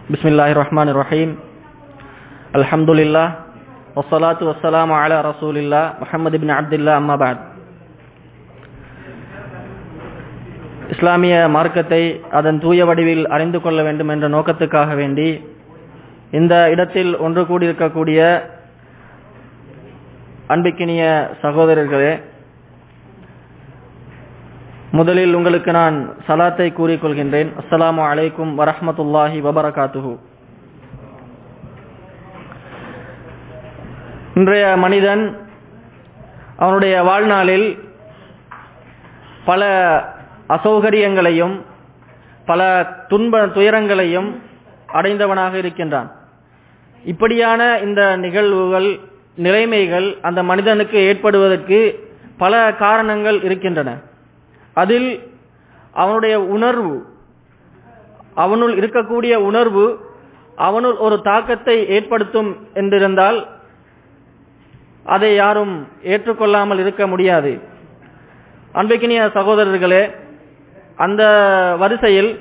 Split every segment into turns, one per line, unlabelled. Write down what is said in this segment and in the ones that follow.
بسم الله الرحمن الرحيم الحمد لله والصلاة والسلام على رسول الله محمد بن عبد الله أما بعد இஸ்லாமிய மார்க்கத்தை அதன் தூய வடிவில் அறிந்து கொள்ள வேண்டும் என்ற நோக்கத்துக்காக வேண்டி இந்த இடத்தில் ஒன்று கூடியிருக்கக்கூடிய அன்பிக்கினிய சகோதரர்களே முதலில் உங்களுக்கு நான் சலாத்தை கூறிக்கொள்கின்றேன் அஸ்ஸலாமு அலைக்கும் வரஹமத்துல்லாஹி வபரகாத்துஹு இன்றைய மனிதன் அவனுடைய வாழ்நாளில் பல அசௌகரியங்களையும் பல துன்ப துயரங்களையும் அடைந்தவனாக இருக்கின்றான் இப்படியான இந்த நிகழ்வுகள் நிலைமைகள் அந்த மனிதனுக்கு ஏற்படுவதற்கு பல காரணங்கள் இருக்கின்றன அதில் அவனுடைய உணர்வு அவனுள் இருக்கக்கூடிய உணர்வு அவனுள் ஒரு தாக்கத்தை ஏற்படுத்தும் என்றிருந்தால் அதை யாரும் ஏற்றுக்கொள்ளாமல் இருக்க முடியாது அன்பைக்கினிய சகோதரர்களே அந்த வரிசையில்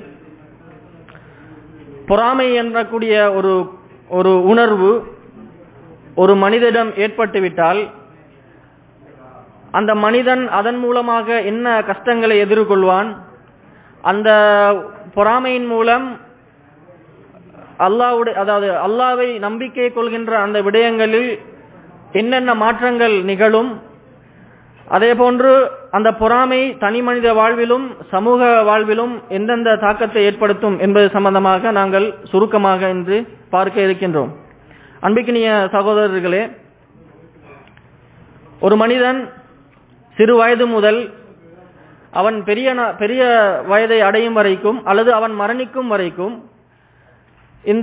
பொறாமை என்றக்கூடிய ஒரு ஒரு உணர்வு ஒரு மனிதனிடம் ஏற்பட்டுவிட்டால் அந்த மனிதன் அதன் மூலமாக என்ன கஷ்டங்களை எதிர்கொள்வான் அந்த பொறாமையின் மூலம் அல்லாவுடைய அதாவது அல்லாவை நம்பிக்கை கொள்கின்ற அந்த விடயங்களில் என்னென்ன மாற்றங்கள் நிகழும் அதே போன்று அந்த பொறாமை தனி மனித வாழ்விலும் சமூக வாழ்விலும் எந்தெந்த தாக்கத்தை ஏற்படுத்தும் என்பது சம்பந்தமாக நாங்கள் சுருக்கமாக இன்று பார்க்க இருக்கின்றோம் அன்பிக்கினிய சகோதரர்களே ஒரு மனிதன் சிறு வயது முதல் அவன் பெரிய பெரிய வயதை அடையும் வரைக்கும் அல்லது அவன் மரணிக்கும் வரைக்கும் இந்த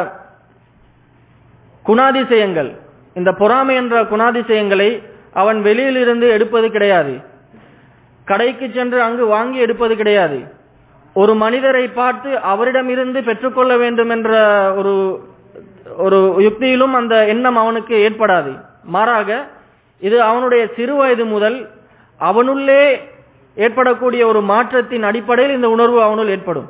குணாதிசயங்கள் இந்த பொறாமை என்ற குணாதிசயங்களை அவன் வெளியிலிருந்து எடுப்பது கிடையாது கடைக்கு சென்று அங்கு வாங்கி எடுப்பது கிடையாது ஒரு மனிதரை பார்த்து அவரிடமிருந்து பெற்றுக்கொள்ள வேண்டும் என்ற ஒரு ஒரு யுக்தியிலும் அந்த எண்ணம் அவனுக்கு ஏற்படாது மாறாக இது அவனுடைய சிறு வயது முதல் அவனுள்ளே ஏற்படக்கூடிய ஒரு மாற்றத்தின் அடிப்படையில் இந்த உணர்வு அவனுள் ஏற்படும்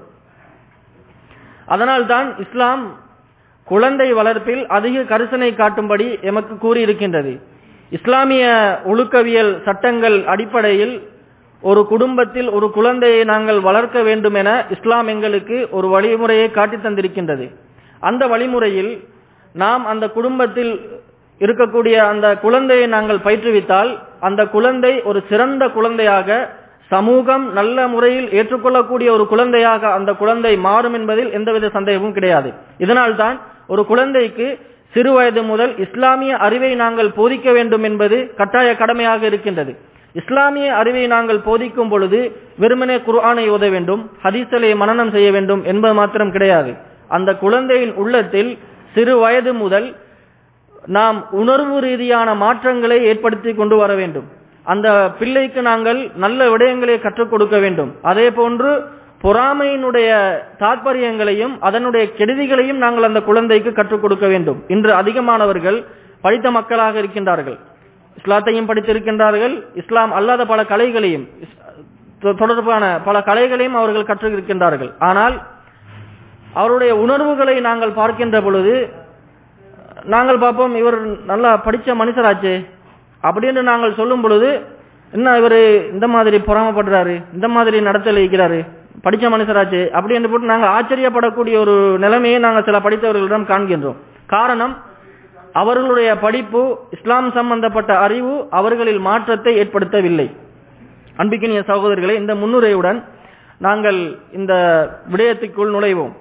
அதனால்தான் இஸ்லாம் குழந்தை வளர்ப்பில் அதிக கரிசனை காட்டும்படி எமக்கு கூறியிருக்கின்றது இஸ்லாமிய ஒழுக்கவியல் சட்டங்கள் அடிப்படையில் ஒரு குடும்பத்தில் ஒரு குழந்தையை நாங்கள் வளர்க்க வேண்டும் என இஸ்லாம் எங்களுக்கு ஒரு வழிமுறையை காட்டி தந்திருக்கின்றது அந்த வழிமுறையில் நாம் அந்த குடும்பத்தில் இருக்கக்கூடிய அந்த குழந்தையை நாங்கள் பயிற்றுவித்தால் அந்த குழந்தை ஒரு சிறந்த குழந்தையாக சமூகம் நல்ல முறையில் ஏற்றுக்கொள்ளக்கூடிய ஒரு குழந்தையாக அந்த குழந்தை மாறும் என்பதில் எந்தவித சந்தேகமும் கிடையாது இதனால்தான் ஒரு குழந்தைக்கு சிறு வயது முதல் இஸ்லாமிய அறிவை நாங்கள் போதிக்க வேண்டும் என்பது கட்டாய கடமையாக இருக்கின்றது இஸ்லாமிய அறிவை நாங்கள் போதிக்கும் பொழுது வெறுமனே குர்ஆனை ஓத வேண்டும் ஹதீசலை மனநம் செய்ய வேண்டும் என்பது மாத்திரம் கிடையாது அந்த குழந்தையின் உள்ளத்தில் சிறு வயது முதல் நாம் உணர்வு ரீதியான மாற்றங்களை ஏற்படுத்தி கொண்டு வர வேண்டும் அந்த பிள்ளைக்கு நாங்கள் நல்ல விடயங்களை கற்றுக் கொடுக்க வேண்டும் அதே போன்று பொறாமையினுடைய தாற்பயங்களையும் அதனுடைய கெடுதிகளையும் நாங்கள் அந்த குழந்தைக்கு கற்றுக் கொடுக்க வேண்டும் இன்று அதிகமானவர்கள் படித்த மக்களாக இருக்கின்றார்கள் இஸ்லாத்தையும் படித்திருக்கின்றார்கள் இஸ்லாம் அல்லாத பல கலைகளையும் தொடர்பான பல கலைகளையும் அவர்கள் கற்றிருக்கின்றார்கள் ஆனால் அவருடைய உணர்வுகளை நாங்கள் பார்க்கின்ற பொழுது நாங்கள் பார்ப்போம் இவர் நல்லா படித்த மனுஷராச்சே அப்படின்னு நாங்கள் சொல்லும் பொழுது என்ன இவர் இந்த மாதிரி பொறாமப்படுறாரு இந்த மாதிரி நடத்தல் இருக்கிறாரு படித்த மனுஷராச்சு அப்படி என்று போட்டு நாங்கள் ஆச்சரியப்படக்கூடிய ஒரு நிலைமையை நாங்கள் சில படித்தவர்களிடம் காண்கின்றோம் காரணம் அவர்களுடைய படிப்பு இஸ்லாம் சம்பந்தப்பட்ட அறிவு அவர்களில் மாற்றத்தை ஏற்படுத்தவில்லை அன்பிக்கினிய சகோதரர்களை இந்த முன்னுரையுடன் நாங்கள் இந்த விடயத்துக்குள் நுழைவோம்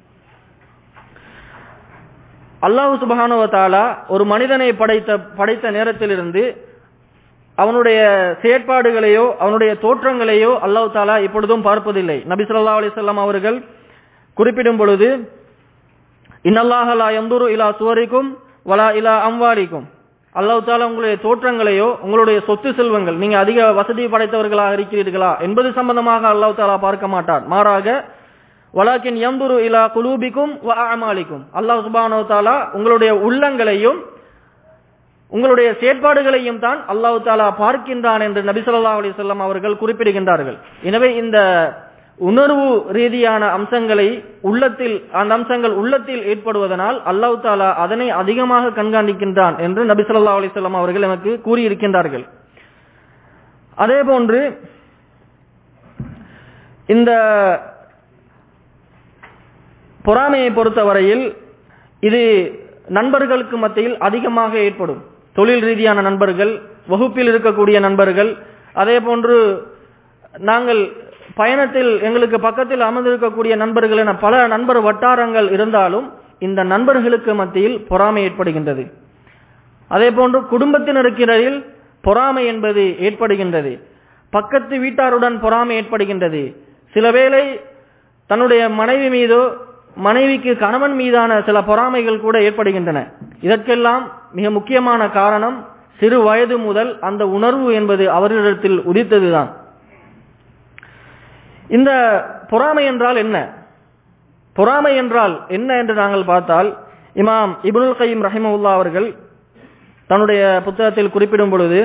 அல்லாஹு சுபஹானுவத்தாலா ஒரு மனிதனை படைத்த படைத்த நேரத்திலிருந்து அவனுடைய செயற்பாடுகளையோ அவனுடைய தோற்றங்களையோ அல்லாஹு தாலா இப்பொழுதும் பார்ப்பதில்லை நபி சொல்லா அலிசல்லாம் அவர்கள் குறிப்பிடும் பொழுது இன்னல்லாஹலா எந்தூரு இலா சுவரிக்கும் வலா இலா அம்வாரிக்கும் அல்லாஹு தாலா உங்களுடைய தோற்றங்களையோ உங்களுடைய சொத்து செல்வங்கள் நீங்க அதிக வசதி படைத்தவர்களாக இருக்கிறீர்களா என்பது சம்பந்தமாக அல்லாஹு தாலா பார்க்க மாட்டார் மாறாக வலாக்கின் எம்புரு இலா குலூபிக்கும் அமாலிக்கும் அல்லாஹ் சுபானோ தாலா உங்களுடைய உள்ளங்களையும் உங்களுடைய செயற்பாடுகளையும் தான் அல்லாஹு தாலா பார்க்கின்றான் என்று நபி சொல்லா அலிசல்லாம் அவர்கள் குறிப்பிடுகின்றார்கள் எனவே இந்த உணர்வு ரீதியான அம்சங்களை உள்ளத்தில் அந்த அம்சங்கள் உள்ளத்தில் ஏற்படுவதனால் அல்லாஹ் தாலா அதனை அதிகமாக கண்காணிக்கின்றான் என்று நபி ஸல்லல்லாஹு அலைஹி வஸல்லம் அவர்கள் நமக்கு கூறியிருக்கின்றார்கள் அதே போன்று இந்த பொறாமையை பொறுத்தவரையில் இது நண்பர்களுக்கு மத்தியில் அதிகமாக ஏற்படும் தொழில் ரீதியான நண்பர்கள் வகுப்பில் இருக்கக்கூடிய நண்பர்கள் அதே போன்று நாங்கள் பயணத்தில் எங்களுக்கு பக்கத்தில் அமர்ந்திருக்கக்கூடிய நண்பர்கள் என பல நண்பர் வட்டாரங்கள் இருந்தாலும் இந்த நண்பர்களுக்கு மத்தியில் பொறாமை ஏற்படுகின்றது அதே போன்று குடும்பத்தினருக்கிடையில் பொறாமை என்பது ஏற்படுகின்றது பக்கத்து வீட்டாருடன் பொறாமை ஏற்படுகின்றது சில வேளை தன்னுடைய மனைவி மீதோ மனைவிக்கு கணவன் மீதான சில பொறாமைகள் கூட ஏற்படுகின்றன இதற்கெல்லாம் மிக முக்கியமான காரணம் சிறு வயது முதல் அந்த உணர்வு என்பது அவர்களிடத்தில் உதித்ததுதான் இந்த பொறாமை என்றால் என்ன பொறாமை என்றால் என்ன என்று நாங்கள் பார்த்தால் இமாம் இபுல் கைம் ரஹிமவுல்லா அவர்கள் தன்னுடைய புத்தகத்தில் குறிப்பிடும் பொழுது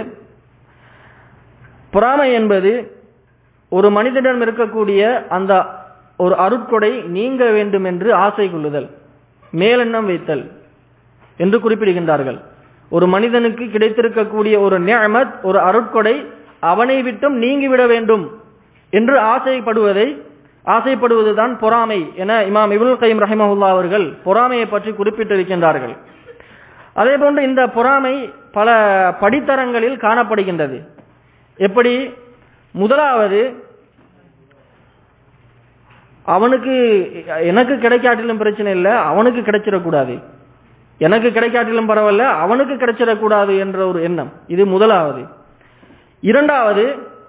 பொறாமை என்பது ஒரு மனிதனிடம் இருக்கக்கூடிய அந்த ஒரு அருட்கொடை நீங்க வேண்டும் என்று ஆசை கொள்ளுதல் மேலெண்ணம் வைத்தல் என்று குறிப்பிடுகின்றார்கள் ஒரு மனிதனுக்கு கிடைத்திருக்கக்கூடிய ஒரு நியமத் ஒரு அருட்கொடை அவனை விட்டும் நீங்கிவிட வேண்டும் என்று ஆசைப்படுவதை ஆசைப்படுவதுதான் பொறாமை என இமாம் இபுல் கைம் ரஹிமஹுல்லா அவர்கள் பொறாமையை பற்றி குறிப்பிட்டிருக்கின்றார்கள் அதே போன்று இந்த பொறாமை பல படித்தரங்களில் காணப்படுகின்றது எப்படி முதலாவது அவனுக்கு எனக்கு கிடைக்காட்டிலும் பிரச்சனை இல்லை அவனுக்கு கிடைச்சிடக்கூடாது எனக்கு கிடைக்காட்டிலும் பரவாயில்ல அவனுக்கு கிடைச்சிடக்கூடாது என்ற ஒரு எண்ணம் இது முதலாவது இரண்டாவது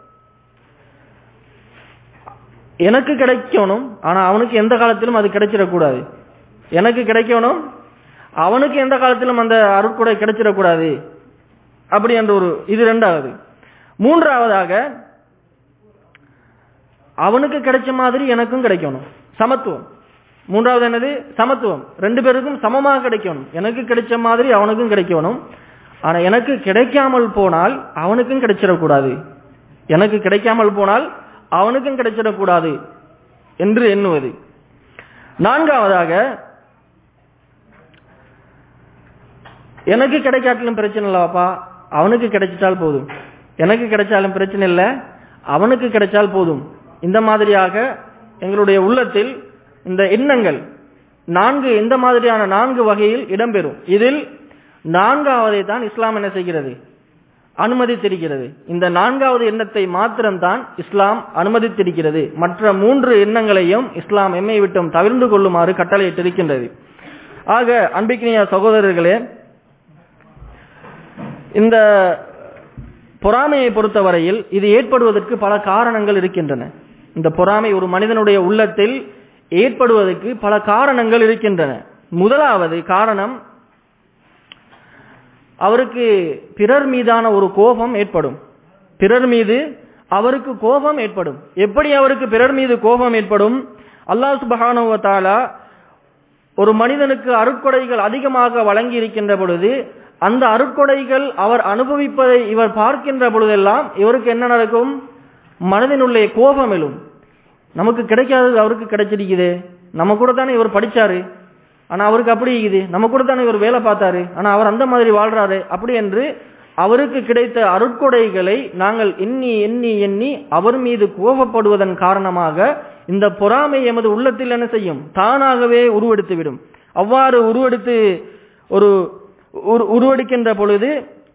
எனக்கு கிடைக்கணும் ஆனா அவனுக்கு எந்த காலத்திலும் அது கிடைச்சிடக்கூடாது எனக்கு கிடைக்கணும் அவனுக்கு எந்த காலத்திலும் அந்த அருட்கொடை கிடைச்சிடக்கூடாது அப்படி என்ற ஒரு இது ரெண்டாவது மூன்றாவதாக அவனுக்கு கிடைச்ச மாதிரி எனக்கும் கிடைக்கணும் சமத்துவம் மூன்றாவது என்னது சமத்துவம் ரெண்டு பேருக்கும் சமமாக கிடைக்கணும் எனக்கு கிடைச்ச மாதிரி அவனுக்கும் கிடைக்கணும் ஆனா எனக்கு கிடைக்காமல் போனால் அவனுக்கும் கிடைச்சிடக்கூடாது எனக்கு கிடைக்காமல் போனால் அவனுக்கும் கிடைச்சிடக்கூடாது என்று எண்ணுவது நான்காவதாக எனக்கு கிடைக்காட்டிலும் பிரச்சனை இல்லவாப்பா அவனுக்கு கிடைச்சிட்டால் போதும் எனக்கு கிடைச்சாலும் பிரச்சனை இல்லை அவனுக்கு கிடைச்சால் போதும் இந்த மாதிரியாக எங்களுடைய உள்ளத்தில் இந்த எண்ணங்கள் நான்கு இந்த மாதிரியான நான்கு வகையில் இடம்பெறும் இதில் நான்காவதை தான் இஸ்லாம் என்ன செய்கிறது அனுமதித்திருக்கிறது இந்த நான்காவது எண்ணத்தை மாத்திரம்தான் இஸ்லாம் அனுமதித்திருக்கிறது மற்ற மூன்று எண்ணங்களையும் இஸ்லாம் எம்மை விட்டும் தவிர்ந்து கொள்ளுமாறு கட்டளையிட்டிருக்கின்றது ஆக அன்பிக்கினிய சகோதரர்களே இந்த பொறாமையை பொறுத்தவரையில் இது ஏற்படுவதற்கு பல காரணங்கள் இருக்கின்றன இந்த பொறாமை ஒரு மனிதனுடைய உள்ளத்தில் ஏற்படுவதற்கு பல காரணங்கள் இருக்கின்றன முதலாவது காரணம் அவருக்கு பிறர் மீதான ஒரு கோபம் ஏற்படும் பிறர் மீது அவருக்கு கோபம் ஏற்படும் எப்படி அவருக்கு பிறர் மீது கோபம் ஏற்படும் அல்லாஹ் சுபஹானுவத்தாலா ஒரு மனிதனுக்கு அருட்கொடைகள் அதிகமாக வழங்கி இருக்கின்ற பொழுது அந்த அருட்கொடைகள் அவர் அனுபவிப்பதை இவர் பார்க்கின்ற பொழுதெல்லாம் இவருக்கு என்ன நடக்கும் மனதினுள்ளே கோபம் எழும் நமக்கு கிடைக்காதது அவருக்கு கிடைச்சிருக்குது நம்ம கூட தானே இவர் படிச்சாரு ஆனா அவருக்கு அப்படி இருக்குது நம்ம கூட தானே இவர் வேலை பார்த்தாரு ஆனா அவர் அந்த மாதிரி வாழ்றாரு அப்படி என்று அவருக்கு கிடைத்த அருட்கொடைகளை நாங்கள் எண்ணி எண்ணி எண்ணி அவர் மீது கோபப்படுவதன் காரணமாக இந்த பொறாமை எமது உள்ளத்தில் என்ன செய்யும் தானாகவே உருவெடுத்துவிடும் அவ்வாறு உருவெடுத்து ஒரு உருவெடுக்கின்ற பொழுது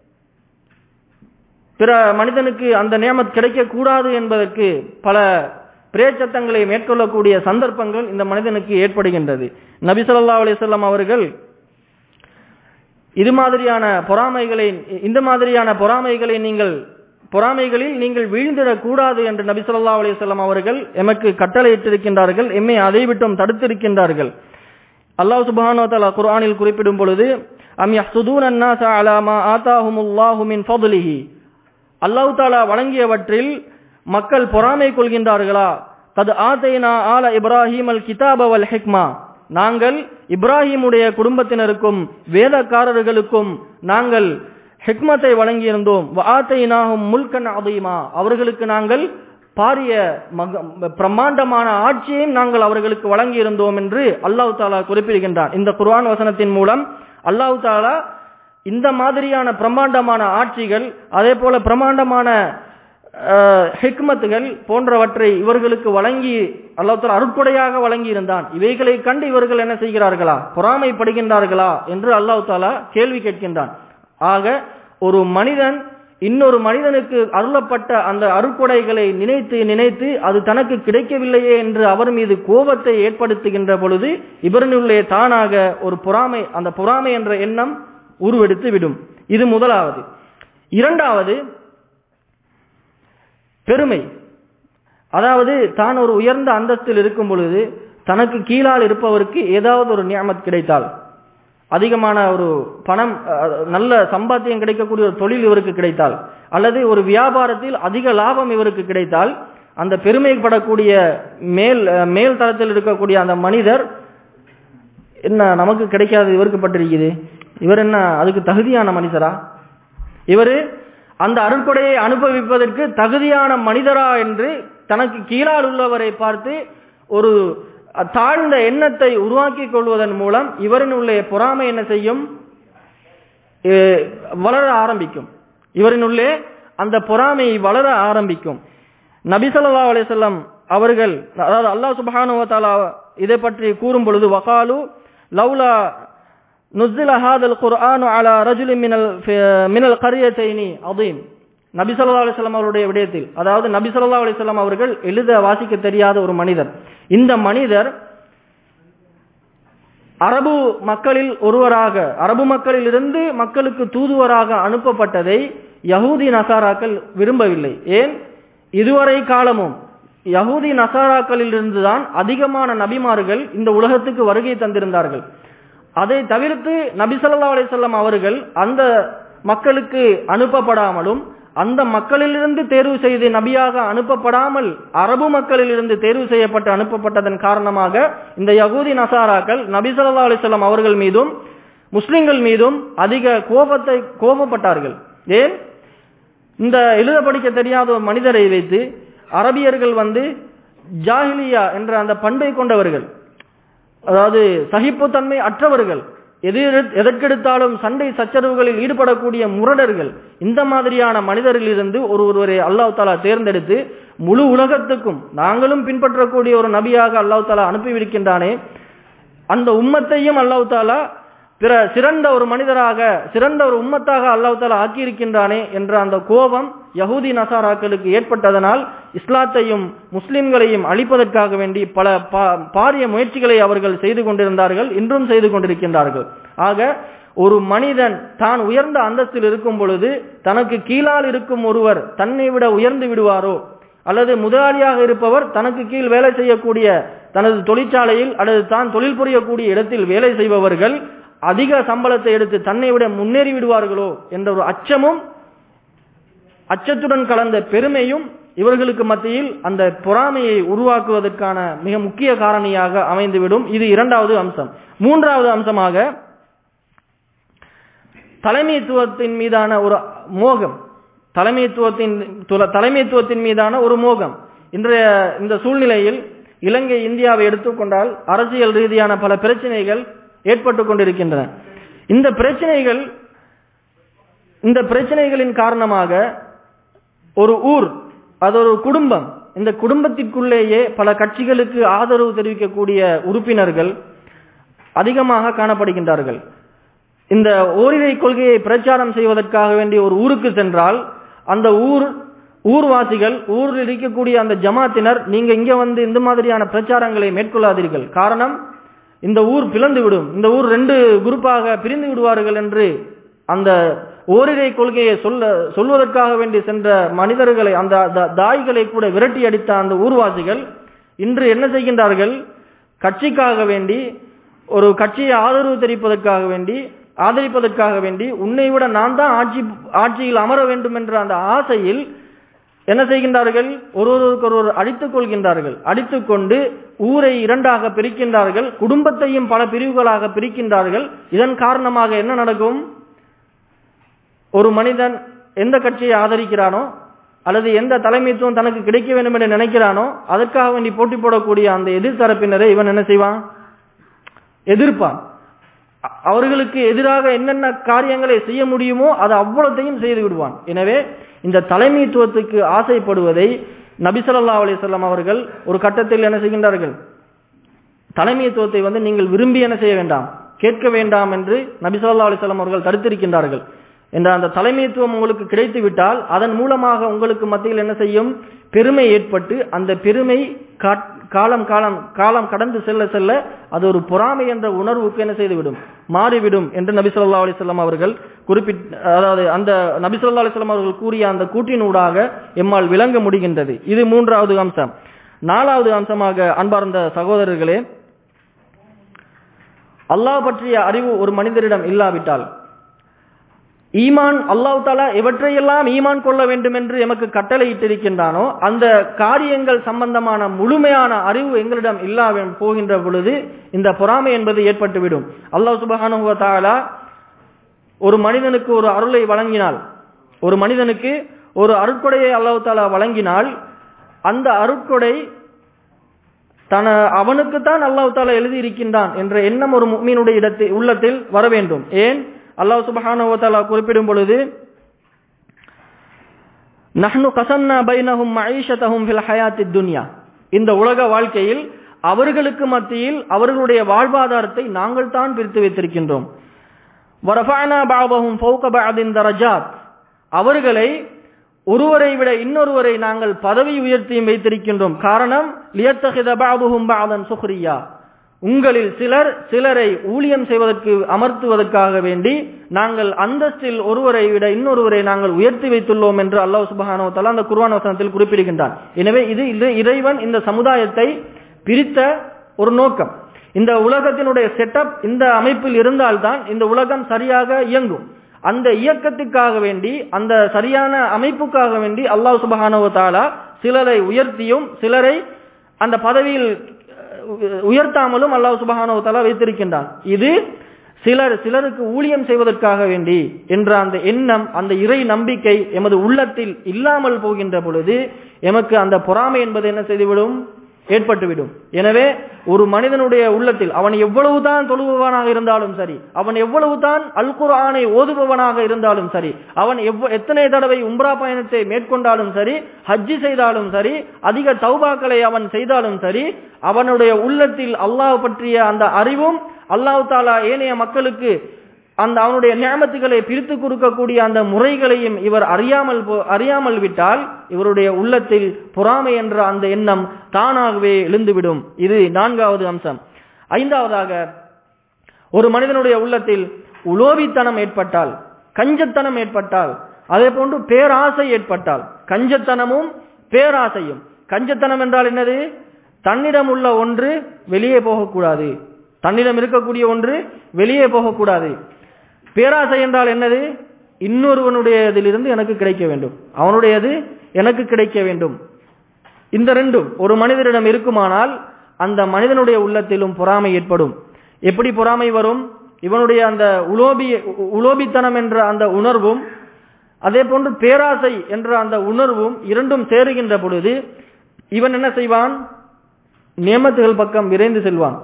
பிற மனிதனுக்கு அந்த நியமத் கிடைக்கக்கூடாது என்பதற்கு பல பிரேச்சத்தங்களை மேற்கொள்ளக்கூடிய சந்தர்ப்பங்கள் இந்த மனிதனுக்கு ஏற்படுகின்றது நபி சொல்லா அலிசல்லாம் அவர்கள் இது மாதிரியான பொறாமைகளை இந்த மாதிரியான பொறாமைகளை நீங்கள் பொறாமைகளில் நீங்கள் வீழ்ந்திடக் கூடாது என்று நபி சொல்லா அலிசல்லாம் அவர்கள் எமக்கு கட்டளையிட்டிருக்கின்றார்கள் எம்மை அதை விட்டும் தடுத்திருக்கின்றார்கள் அல்லாஹ் சுபானோ தலா குர்ஆனில் குறிப்பிடும் பொழுது அம் யஹ்சுதூன் அன்னாஸ அலா மா ஆதாஹுமுல்லாஹு மின் ஃபضலிஹி அல்லாஹ் தாலா வழங்கியவற்றில் மக்கள் பொறாமை கொள்கின்றார்களா கது ஆதைனா ஆல இப்ராஹிம் அல் கிதாப வல் ஹிக்மா நாங்கள் இப்ராஹிமுடைய குடும்பத்தினருக்கும் வேதக்காரர்களுக்கும் நாங்கள் ஹிக்மத்தை வழங்கியிருந்தோம் ஆத்தைனாகும் முல்கன் அதீமா அவர்களுக்கு நாங்கள் பாரிய மக பிரம்மாண்டமான ஆட்சியையும் நாங்கள் அவர்களுக்கு வழங்கி இருந்தோம் என்று அல்லாஹு தாலா குறிப்பிடுகின்றான் இந்த குர்ஆன் வசனத்தின் மூலம் அல்லாஹு தாலா இந்த மாதிரியான பிரம்மாண்டமான ஆட்சிகள் அதே போல பிரம்மாண்டமான ஹிக்மத்துகள் போன்றவற்றை இவர்களுக்கு வழங்கி அல்லாஹால அருட்கொடையாக வழங்கி இருந்தான் இவைகளை கண்டு இவர்கள் என்ன செய்கிறார்களா பொறாமைப்படுகின்றார்களா என்று அல்லாஹு தாலா கேள்வி கேட்கின்றான் ஆக ஒரு மனிதன் இன்னொரு மனிதனுக்கு அருளப்பட்ட அந்த அருட்கொடைகளை நினைத்து நினைத்து அது தனக்கு கிடைக்கவில்லையே என்று அவர் மீது கோபத்தை ஏற்படுத்துகின்ற பொழுது இவரினுள்ளே தானாக ஒரு பொறாமை அந்த பொறாமை என்ற எண்ணம் உருவெடுத்து விடும் இது முதலாவது இரண்டாவது பெருமை அதாவது தான் ஒரு உயர்ந்த அந்தஸ்தில் இருக்கும் பொழுது தனக்கு கீழால் இருப்பவருக்கு ஏதாவது ஒரு நியமத் கிடைத்தால் அதிகமான ஒரு பணம் நல்ல சம்பாத்தியம் கிடைக்கக்கூடிய ஒரு தொழில் இவருக்கு கிடைத்தால் அல்லது ஒரு வியாபாரத்தில் அதிக லாபம் இவருக்கு கிடைத்தால் அந்த பெருமைப்படக்கூடிய மேல் மேல் தளத்தில் இருக்கக்கூடிய அந்த மனிதர் என்ன நமக்கு கிடைக்காது இவருக்கு பட்டிருக்குது இவர் என்ன அதுக்கு தகுதியான மனிதரா இவர் அந்த அருட்கொடையை அனுபவிப்பதற்கு தகுதியான மனிதரா என்று தனக்கு கீழால் உள்ளவரை பார்த்து ஒரு தாழ்ந்த எண்ணத்தை உருவாக்கிக் கொள்வதன் மூலம் இவரின் உள்ளே பொறாமை என்ன செய்யும் வளர ஆரம்பிக்கும் இவரின் உள்ளே அந்த பொறாமை வளர ஆரம்பிக்கும் நபிசல்லா அலிசல்லாம் அவர்கள் அதாவது அல்லாஹ் சுபானுவத்தாலா இதை பற்றி கூறும் பொழுது வகாலு லவ்லா நுஸ்தில ஹாதல் குர்ஆனு அலா ரஜுலி மினல் மினல் கரியத்தைனி அதீம் நபி சொல்லா அலிஸ்லாம் அவருடைய விடயத்தில் அதாவது நபி சொல்லா அலிஸ்லாம் அவர்கள் எழுத வாசிக்க தெரியாத ஒரு மனிதர் இந்த மனிதர் அரபு மக்களில் ஒருவராக அரபு மக்களில் இருந்து மக்களுக்கு தூதுவராக அனுப்பப்பட்டதை யகூதி நசாராக்கள் விரும்பவில்லை ஏன் இதுவரை காலமும் யகூதி நசாராக்களில் இருந்துதான் அதிகமான நபிமார்கள் இந்த உலகத்துக்கு வருகை தந்திருந்தார்கள் அதை தவிர்த்து நபி சொல்லா அலிசல்லாம் அவர்கள் அந்த மக்களுக்கு அனுப்பப்படாமலும் அந்த மக்களிலிருந்து தேர்வு செய்து நபியாக அனுப்பப்படாமல் அரபு மக்களிலிருந்து தேர்வு செய்யப்பட்டு அனுப்பப்பட்டதன் காரணமாக இந்த யகூதி நசாராக்கள் நபி சொல்லா அலிசல்லாம் அவர்கள் மீதும் முஸ்லிம்கள் மீதும் அதிக கோபத்தை கோபப்பட்டார்கள் ஏன் இந்த எழுத படிக்க தெரியாத ஒரு மனிதரை வைத்து அரபியர்கள் வந்து ஜாஹிலியா என்ற அந்த பண்பை கொண்டவர்கள் அதாவது சகிப்புத்தன்மை அற்றவர்கள் எது எதற்கெடுத்தாலும் சண்டை சச்சரவுகளில் ஈடுபடக்கூடிய முரடர்கள் இந்த மாதிரியான மனிதரிலிருந்து ஒரு ஒருவரை அல்லாஹ் தாலா தேர்ந்தெடுத்து முழு உலகத்துக்கும் நாங்களும் பின்பற்றக்கூடிய ஒரு நபியாக அல்லாஹ் தாலா அனுப்பிவிடுக்கின்றானே அந்த உம்மத்தையும் அல்லாஹ் தாலா பிற சிறந்த ஒரு மனிதராக சிறந்த ஒரு உம்மத்தாக அல்லாஹ் தாலா ஆக்கியிருக்கின்றானே என்ற அந்த கோபம் யகூதி நசாராக்களுக்கு ஏற்பட்டதனால் இஸ்லாத்தையும் முஸ்லிம்களையும் அழிப்பதற்காக வேண்டி பல பாரிய முயற்சிகளை அவர்கள் செய்து கொண்டிருந்தார்கள் இன்றும் செய்து கொண்டிருக்கின்றார்கள் ஆக ஒரு மனிதன் தான் உயர்ந்த அந்தஸ்தில் இருக்கும் பொழுது தனக்கு கீழால் இருக்கும் ஒருவர் தன்னை விட உயர்ந்து விடுவாரோ அல்லது முதலாளியாக இருப்பவர் தனக்கு கீழ் வேலை செய்யக்கூடிய தனது தொழிற்சாலையில் அல்லது தான் தொழில் புரியக்கூடிய இடத்தில் வேலை செய்பவர்கள் அதிக சம்பளத்தை எடுத்து தன்னை விட முன்னேறி விடுவார்களோ என்ற ஒரு அச்சமும் அச்சத்துடன் கலந்த பெருமையும் இவர்களுக்கு மத்தியில் அந்த பொறாமையை உருவாக்குவதற்கான மிக முக்கிய காரணியாக அமைந்துவிடும் இது இரண்டாவது அம்சம் மூன்றாவது அம்சமாக தலைமைத்துவத்தின் மீதான ஒரு மோகம் தலைமைத்துவத்தின் தலைமைத்துவத்தின் மீதான ஒரு மோகம் இன்றைய இந்த சூழ்நிலையில் இலங்கை இந்தியாவை எடுத்துக்கொண்டால் அரசியல் ரீதியான பல பிரச்சனைகள் ஏற்பட்டு கொண்டிருக்கின்றன இந்த பிரச்சனைகள் இந்த பிரச்சனைகளின் காரணமாக ஒரு ஊர் அது ஒரு குடும்பம் இந்த குடும்பத்திற்குள்ளேயே பல கட்சிகளுக்கு ஆதரவு தெரிவிக்கக்கூடிய உறுப்பினர்கள் அதிகமாக காணப்படுகின்றார்கள் இந்த ஓரிரை கொள்கையை பிரச்சாரம் செய்வதற்காக வேண்டிய ஒரு ஊருக்கு சென்றால் அந்த ஊர் ஊர்வாசிகள் ஊரில் இருக்கக்கூடிய அந்த ஜமாத்தினர் நீங்க இங்க வந்து இந்த மாதிரியான பிரச்சாரங்களை மேற்கொள்ளாதீர்கள் காரணம் இந்த ஊர் பிளந்து விடும் இந்த ஊர் ரெண்டு குரூப்பாக பிரிந்து விடுவார்கள் என்று அந்த ஓரிரை கொள்கையை சொல்ல சொல்வதற்காக வேண்டி சென்ற மனிதர்களை அந்த தாய்களை கூட விரட்டி அடித்த அந்த ஊர்வாசிகள் இன்று என்ன செய்கின்றார்கள் கட்சிக்காக வேண்டி ஒரு கட்சியை ஆதரவு தெரிவிப்பதற்காக வேண்டி ஆதரிப்பதற்காக வேண்டி உன்னை விட நான் தான் ஆட்சி ஆட்சியில் அமர வேண்டும் என்ற அந்த ஆசையில் என்ன செய்கின்றார்கள் ஒருவருக்கு ஒருவர் அடித்துக் கொள்கின்றார்கள் அடித்துக் கொண்டு ஊரை இரண்டாக பிரிக்கின்றார்கள் குடும்பத்தையும் பல பிரிவுகளாக பிரிக்கின்றார்கள் இதன் காரணமாக என்ன நடக்கும் ஒரு மனிதன் எந்த கட்சியை ஆதரிக்கிறானோ அல்லது எந்த தலைமைத்துவம் தனக்கு கிடைக்க வேண்டும் என்று நினைக்கிறானோ அதற்காக வேண்டி போட்டி போடக்கூடிய அந்த எதிர்த்தரப்பினரை இவன் என்ன செய்வான் எதிர்ப்பான் அ- அவர்களுக்கு எதிராக என்னென்ன காரியங்களை செய்ய முடியுமோ அதை அவ்வளத்தையும் செய்து விடுவான் எனவே இந்த தலைமைத்துவத்துக்கு ஆசைப்படுவதை நபிசல்லா அலிசல்லாம் அவர்கள் ஒரு கட்டத்தில் என்ன செய்கின்றார்கள் தலைமைத்துவத்தை வந்து நீங்கள் விரும்பி என்ன செய்ய வேண்டாம் கேட்க வேண்டாம் என்று நபி ஸல்லல்லாஹு அலைஹி வஸல்லம் அவர்கள் தடுத்திருக்கின்றார்கள் என்ற அந்த தலைமைத்துவம் உங்களுக்கு கிடைத்து விட்டால் அதன் மூலமாக உங்களுக்கு மத்தியில் என்ன செய்யும் பெருமை ஏற்பட்டு அந்த பெருமை காட்- காலம் காலம் காலம் கடந்து செல்ல செல்ல அது ஒரு பொறாமை என்ற உணர்வுக்கு என்ன செய்துவிடும் மாறிவிடும் என்று நபி ஸல்லல்லாஹு அலைஹி வஸல்லம் அவர்கள் குறிப்பிட்ட அதாவது அந்த நபி ஸல்லல்லாஹு அலைஹி வஸல்லம் அவர்கள் கூறிய அந்த கூற்றினூடாக எம்மால் விளங்க முடிகின்றது இது மூன்றாவது அம்சம் நாலாவது அம்சமாக அன்பார்ந்த சகோதரர்களே அல்லாஹ் பற்றிய அறிவு ஒரு மனிதரிடம் இல்லாவிட்டால் ஈமான் அல்லாஹ் தாலா எவற்றையெல்லாம் ஈமான் கொள்ள வேண்டும் என்று எமக்கு கட்டளையிட்டிருக்கின்றானோ அந்த காரியங்கள் சம்பந்தமான முழுமையான அறிவு எங்களிடம் இல்லா போகின்ற பொழுது இந்த பொறாமை என்பது ஏற்பட்டுவிடும் அல்லாஹ் சுபஹானுஹு வ தஆலா ஒரு மனிதனுக்கு ஒரு அருளை வழங்கினால் ஒரு மனிதனுக்கு ஒரு அருட்கொடையை அல்லாஹ் தாலா வழங்கினால் அந்த அருட்கொடை தன அவனுக்குத்தான் அல்லாஹ் தாலா எழுதி இருக்கின்றான் என்ற எண்ணம் ஒரு முக்மீனுடைய இடத்தில் உள்ளத்தில் வர வேண்டும் ஏன் அல்லாஹ் சுபஹானஹு வ தஆலா குறிப்பிடும் பொழுது நஹ்னு கசன்னா பைனஹும் மஈஷதஹும் ஃபில் ஹயாத்தித் துன்யா இந்த உலக வாழ்க்கையில் அவர்களுக்கு மத்தியில் அவர்களுடைய வாழ்வாதாரத்தை நாங்கள் தான் பிரித்து வைத்திருக்கின்றோம் வரஃபஅனா பஅதஹும் ஃபௌக பஅதின் தரஜாத் அவர்களை ஒருவரை விட இன்னொருவரை நாங்கள் பதவி உயர்த்தியும் வைத்திருக்கின்றோம் காரணம் லியத்தஹித பஅதுஹும் பஅதன் சுக்ரியா உங்களில் சிலர் சிலரை ஊழியம் செய்வதற்கு அமர்த்துவதற்காக வேண்டி நாங்கள் அந்தஸ்தில் ஒருவரை விட இன்னொருவரை நாங்கள் உயர்த்தி வைத்துள்ளோம் என்று அல்லாஹ் சுபஹானஹு வ தஆலா அந்த குர்ஆன் வசனத்தில் குறிப்பிடுகின்றான் எனவே இது இது இறைவன் இந்த சமுதாயத்தை பிரித்த ஒரு நோக்கம் இந்த உலகத்தினுடைய செட்டப் இந்த அமைப்பில் இருந்தால்தான் இந்த உலகம் சரியாக இயங்கும் அந்த இயக்கத்துக்காக வேண்டி அந்த சரியான அமைப்புக்காக வேண்டி அல்லாஹ் சுபஹானஹு வ தஆலா சிலரை உயர்த்தியும் சிலரை அந்த பதவியில் அஹ், உயர்த்தாமலும் அல்லாஹ் சுபஹானஹு வ தஆலா வைத்திருக்கின்றான் இது சிலர் சிலருக்கு ஊழியம் செய்வதற்காக வேண்டி என்ற அந்த எண்ணம் அந்த இறை நம்பிக்கை எமது உள்ளத்தில் இல்லாமல் போகின்ற பொழுது எமக்கு அந்த பொறாமை என்பது என்ன செய்துவிடும் ஏற்பட்டுவிடும் எனவே ஒரு மனிதனுடைய உள்ளத்தில் அவன் எவ்வளவுதான் தொழுபவனாக இருந்தாலும் சரி அவன் எவ்வளவுதான் அல் குர்ஆனை ஓதுபவனாக இருந்தாலும் சரி அவன் எவ்வ எத்தனை தடவை உம்ரா பயணத்தை மேற்கொண்டாலும் சரி ஹஜ்ஜி செய்தாலும் சரி அதிக தௌபாக்களை அவன் செய்தாலும் சரி அவனுடைய உள்ளத்தில் அல்லாஹ் பற்றிய அந்த அறிவும் அல்லாஹ் தாலா ஏனைய மக்களுக்கு அந்த அவனுடைய நியமத்துகளை பிரித்து கொடுக்கக்கூடிய அந்த முறைகளையும் இவர் அறியாமல் போ- அறியாமல் விட்டால் இவருடைய உள்ளத்தில் பொறாமை என்ற அந்த எண்ணம் தானாகவே எழுந்துவிடும் இது நான்காவது அம்சம் ஐந்தாவதாக ஒரு மனிதனுடைய உள்ளத்தில் உலோபித்தனம் ஏற்பட்டால் கஞ்சத்தனம் ஏற்பட்டால் அதே போன்று பேராசை ஏற்பட்டால் கஞ்சத்தனமும் பேராசையும் கஞ்சத்தனம் என்றால் என்னது தன்னிடம் உள்ள ஒன்று வெளியே போகக்கூடாது தன்னிடம் இருக்கக்கூடிய ஒன்று வெளியே போகக்கூடாது பேராசை என்றால் என்னது இன்னொருவனுடையதிலிருந்து எனக்கு கிடைக்க வேண்டும் அவனுடையது எனக்கு கிடைக்க வேண்டும் இந்த ரெண்டும் ஒரு மனிதரிடம் இருக்குமானால் அந்த மனிதனுடைய உள்ளத்திலும் பொறாமை ஏற்படும் எப்படி பொறாமை வரும் இவனுடைய அந்த உலோபி உலோபித்தனம் என்ற அந்த உணர்வும் அதே போன்று பேராசை என்ற அந்த உணர்வும் இரண்டும் சேருகின்ற பொழுது இவன் என்ன செய்வான் நியமத்துகள் பக்கம் விரைந்து செல்வான்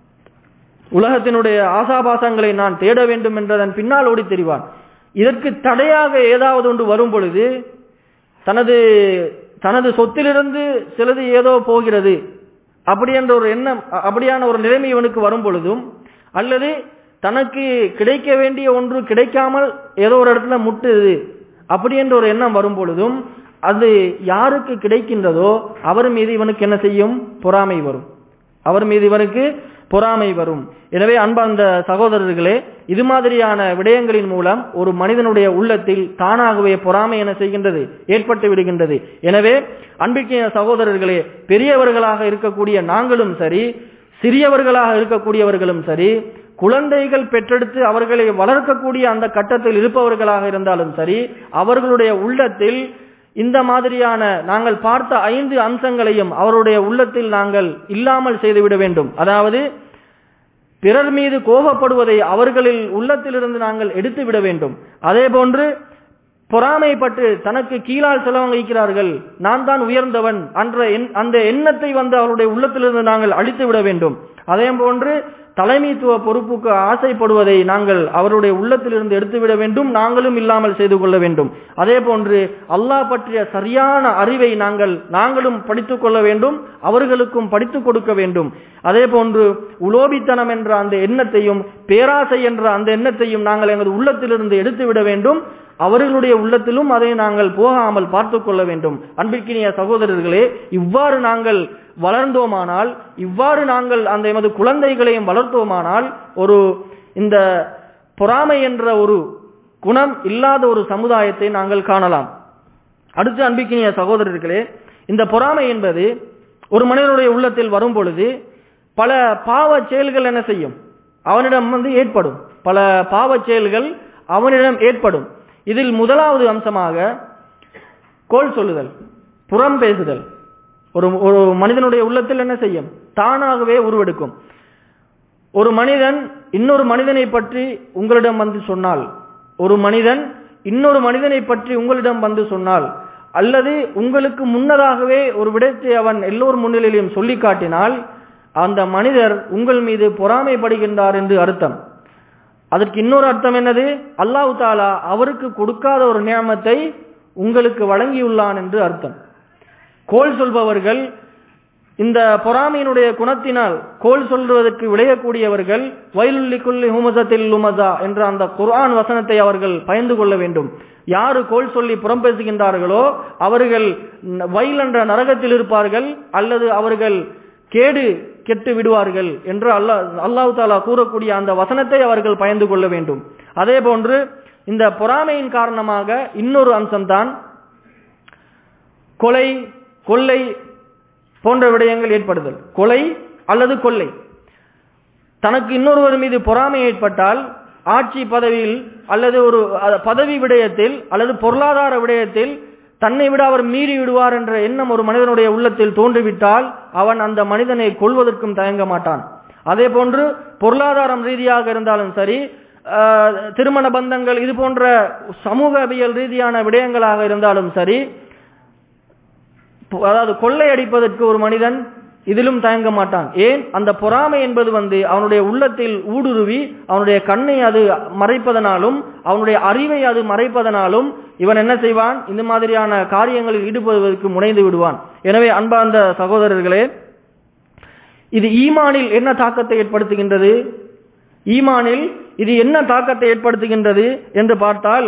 உலகத்தினுடைய ஆசாபாசங்களை நான் தேட வேண்டும் என்றதன் பின்னால் ஓடி தெரிவான் இதற்கு தடையாக ஏதாவது ஒன்று வரும் பொழுது தனது தனது சொத்திலிருந்து சிலது ஏதோ போகிறது அப்படி என்ற ஒரு எண்ணம் அ- அப்படியான ஒரு நிலைமை இவனுக்கு வரும் பொழுதும் அல்லது தனக்கு கிடைக்க வேண்டிய ஒன்று கிடைக்காமல் ஏதோ ஒரு இடத்துல முட்டுது அப்படி என்ற ஒரு எண்ணம் வரும் பொழுதும் அது யாருக்கு கிடைக்கின்றதோ அவர் மீது இவனுக்கு என்ன செய்யும் பொறாமை வரும் அவர் மீது இவனுக்கு பொறாமை வரும் எனவே அன்பார்ந்த சகோதரர்களே இது மாதிரியான விடயங்களின் மூலம் ஒரு மனிதனுடைய உள்ளத்தில் தானாகவே பொறாமை என செய்கின்றது ஏற்பட்டு விடுகின்றது எனவே அன்பிற்கிய சகோதரர்களே பெரியவர்களாக இருக்கக்கூடிய நாங்களும் சரி சிறியவர்களாக இருக்கக்கூடியவர்களும் சரி குழந்தைகள் பெற்றெடுத்து அவர்களை வளர்க்கக்கூடிய அந்த கட்டத்தில் இருப்பவர்களாக இருந்தாலும் சரி அவர்களுடைய உள்ளத்தில் இந்த மாதிரியான நாங்கள் பார்த்த ஐந்து அம்சங்களையும் அவருடைய உள்ளத்தில் நாங்கள் இல்லாமல் செய்துவிட வேண்டும் அதாவது பிறர் மீது கோபப்படுவதை அவர்களில் உள்ளத்திலிருந்து நாங்கள் எடுத்து விட வேண்டும் அதே போன்று பொறாமைப்பட்டு தனக்கு கீழால் செலவழிக்கிறார்கள் நான் தான் உயர்ந்தவன் என்ற அந்த எண்ணத்தை வந்து அவருடைய உள்ளத்திலிருந்து நாங்கள் அழித்து விட வேண்டும் அதே போன்று தலைமைத்துவ பொறுப்புக்கு ஆசைப்படுவதை நாங்கள் அவருடைய உள்ளத்திலிருந்து எடுத்துவிட வேண்டும் நாங்களும் இல்லாமல் செய்து கொள்ள வேண்டும் அதே போன்று அல்லாஹ் பற்றிய சரியான அறிவை நாங்கள் நாங்களும் படித்துக் கொள்ள வேண்டும் அவர்களுக்கும் படித்துக் கொடுக்க வேண்டும் அதே போன்று உலோபித்தனம் என்ற அந்த எண்ணத்தையும் பேராசை என்ற அந்த எண்ணத்தையும் நாங்கள் எங்களது உள்ளத்திலிருந்து எடுத்துவிட வேண்டும் அவர்களுடைய உள்ளத்திலும் அதை நாங்கள் போகாமல் பார்த்து கொள்ள வேண்டும் அன்பிற்கினிய சகோதரர்களே இவ்வாறு நாங்கள் வளர்ந்தோமானால் இவ்வாறு நாங்கள் அந்த எமது குழந்தைகளையும் வளர்த்தோமானால் ஒரு இந்த பொறாமை என்ற ஒரு குணம் இல்லாத ஒரு சமுதாயத்தை நாங்கள் காணலாம் அடுத்து அன்பிக்கினிய சகோதரர்களே இந்த பொறாமை என்பது ஒரு மனிதனுடைய உள்ளத்தில் வரும் பொழுது பல பாவ செயல்கள் என்ன செய்யும் அவனிடம் வந்து ஏற்படும் பல பாவ செயல்கள் அவனிடம் ஏற்படும் இதில் முதலாவது அம்சமாக கோல் சொல்லுதல் புறம் பேசுதல் ஒரு ஒரு மனிதனுடைய உள்ளத்தில் என்ன செய்யும் தானாகவே உருவெடுக்கும் ஒரு மனிதன் இன்னொரு மனிதனை பற்றி உங்களிடம் வந்து சொன்னால் ஒரு மனிதன் இன்னொரு மனிதனை பற்றி உங்களிடம் வந்து சொன்னால் அல்லது உங்களுக்கு முன்னதாகவே ஒரு விடயத்தை அவன் எல்லோர் முன்னிலையிலும் சொல்லி காட்டினால் அந்த மனிதர் உங்கள் மீது பொறாமைப்படுகின்றார் என்று அர்த்தம் அதற்கு இன்னொரு அர்த்தம் என்னது அல்லாஹு தாலா அவருக்கு கொடுக்காத ஒரு நியமத்தை உங்களுக்கு வழங்கியுள்ளான் என்று அர்த்தம் கோல் சொல்பவர்கள் இந்த பொறாமையினுடைய குணத்தினால் கோல் சொல்வதற்கு விளையக்கூடியவர்கள் வயலுள்ளி குல்லி ஹுமசத்தில் லுமசா என்ற அந்த குர்ஆன் வசனத்தை அவர்கள் பயந்து கொள்ள வேண்டும் யாரு கோல் சொல்லி புறம் பேசுகின்றார்களோ அவர்கள் வயல் என்ற நரகத்தில் இருப்பார்கள் அல்லது அவர்கள் கேடு கெட்டு விடுவார்கள் என்று அல்லா அல்லாஹு தாலா கூறக்கூடிய அந்த வசனத்தை அவர்கள் பயந்து கொள்ள வேண்டும் அதே போன்று இந்த பொறாமையின் காரணமாக இன்னொரு அம்சம்தான் கொலை கொள்ளை போன்ற விடயங்கள் ஏற்படுதல் கொலை அல்லது கொள்ளை தனக்கு இன்னொருவர் மீது பொறாமை ஏற்பட்டால் ஆட்சி பதவியில் அல்லது ஒரு பதவி விடயத்தில் அல்லது பொருளாதார விடயத்தில் தன்னை விட அவர் மீறி விடுவார் என்ற எண்ணம் ஒரு மனிதனுடைய உள்ளத்தில் தோன்றிவிட்டால் அவன் அந்த மனிதனை கொள்வதற்கும் தயங்க மாட்டான் அதே போன்று பொருளாதாரம் ரீதியாக இருந்தாலும் சரி திருமண பந்தங்கள் இது போன்ற சமூகவியல் ரீதியான விடயங்களாக இருந்தாலும் சரி அதாவது கொள்ளை அடிப்பதற்கு ஒரு மனிதன் இதிலும் தயங்க மாட்டான் ஏன் அந்த பொறாமை என்பது வந்து அவனுடைய உள்ளத்தில் ஊடுருவி அவனுடைய கண்ணை அது மறைப்பதனாலும் அவனுடைய அறிவை அது மறைப்பதனாலும் இவன் என்ன செய்வான் இந்த மாதிரியான காரியங்களில் ஈடுபடுவதற்கு முனைந்து விடுவான் எனவே அன்பார்ந்த சகோதரர்களே இது ஈமானில் என்ன தாக்கத்தை ஏற்படுத்துகின்றது ஈமானில் இது என்ன தாக்கத்தை ஏற்படுத்துகின்றது என்று பார்த்தால்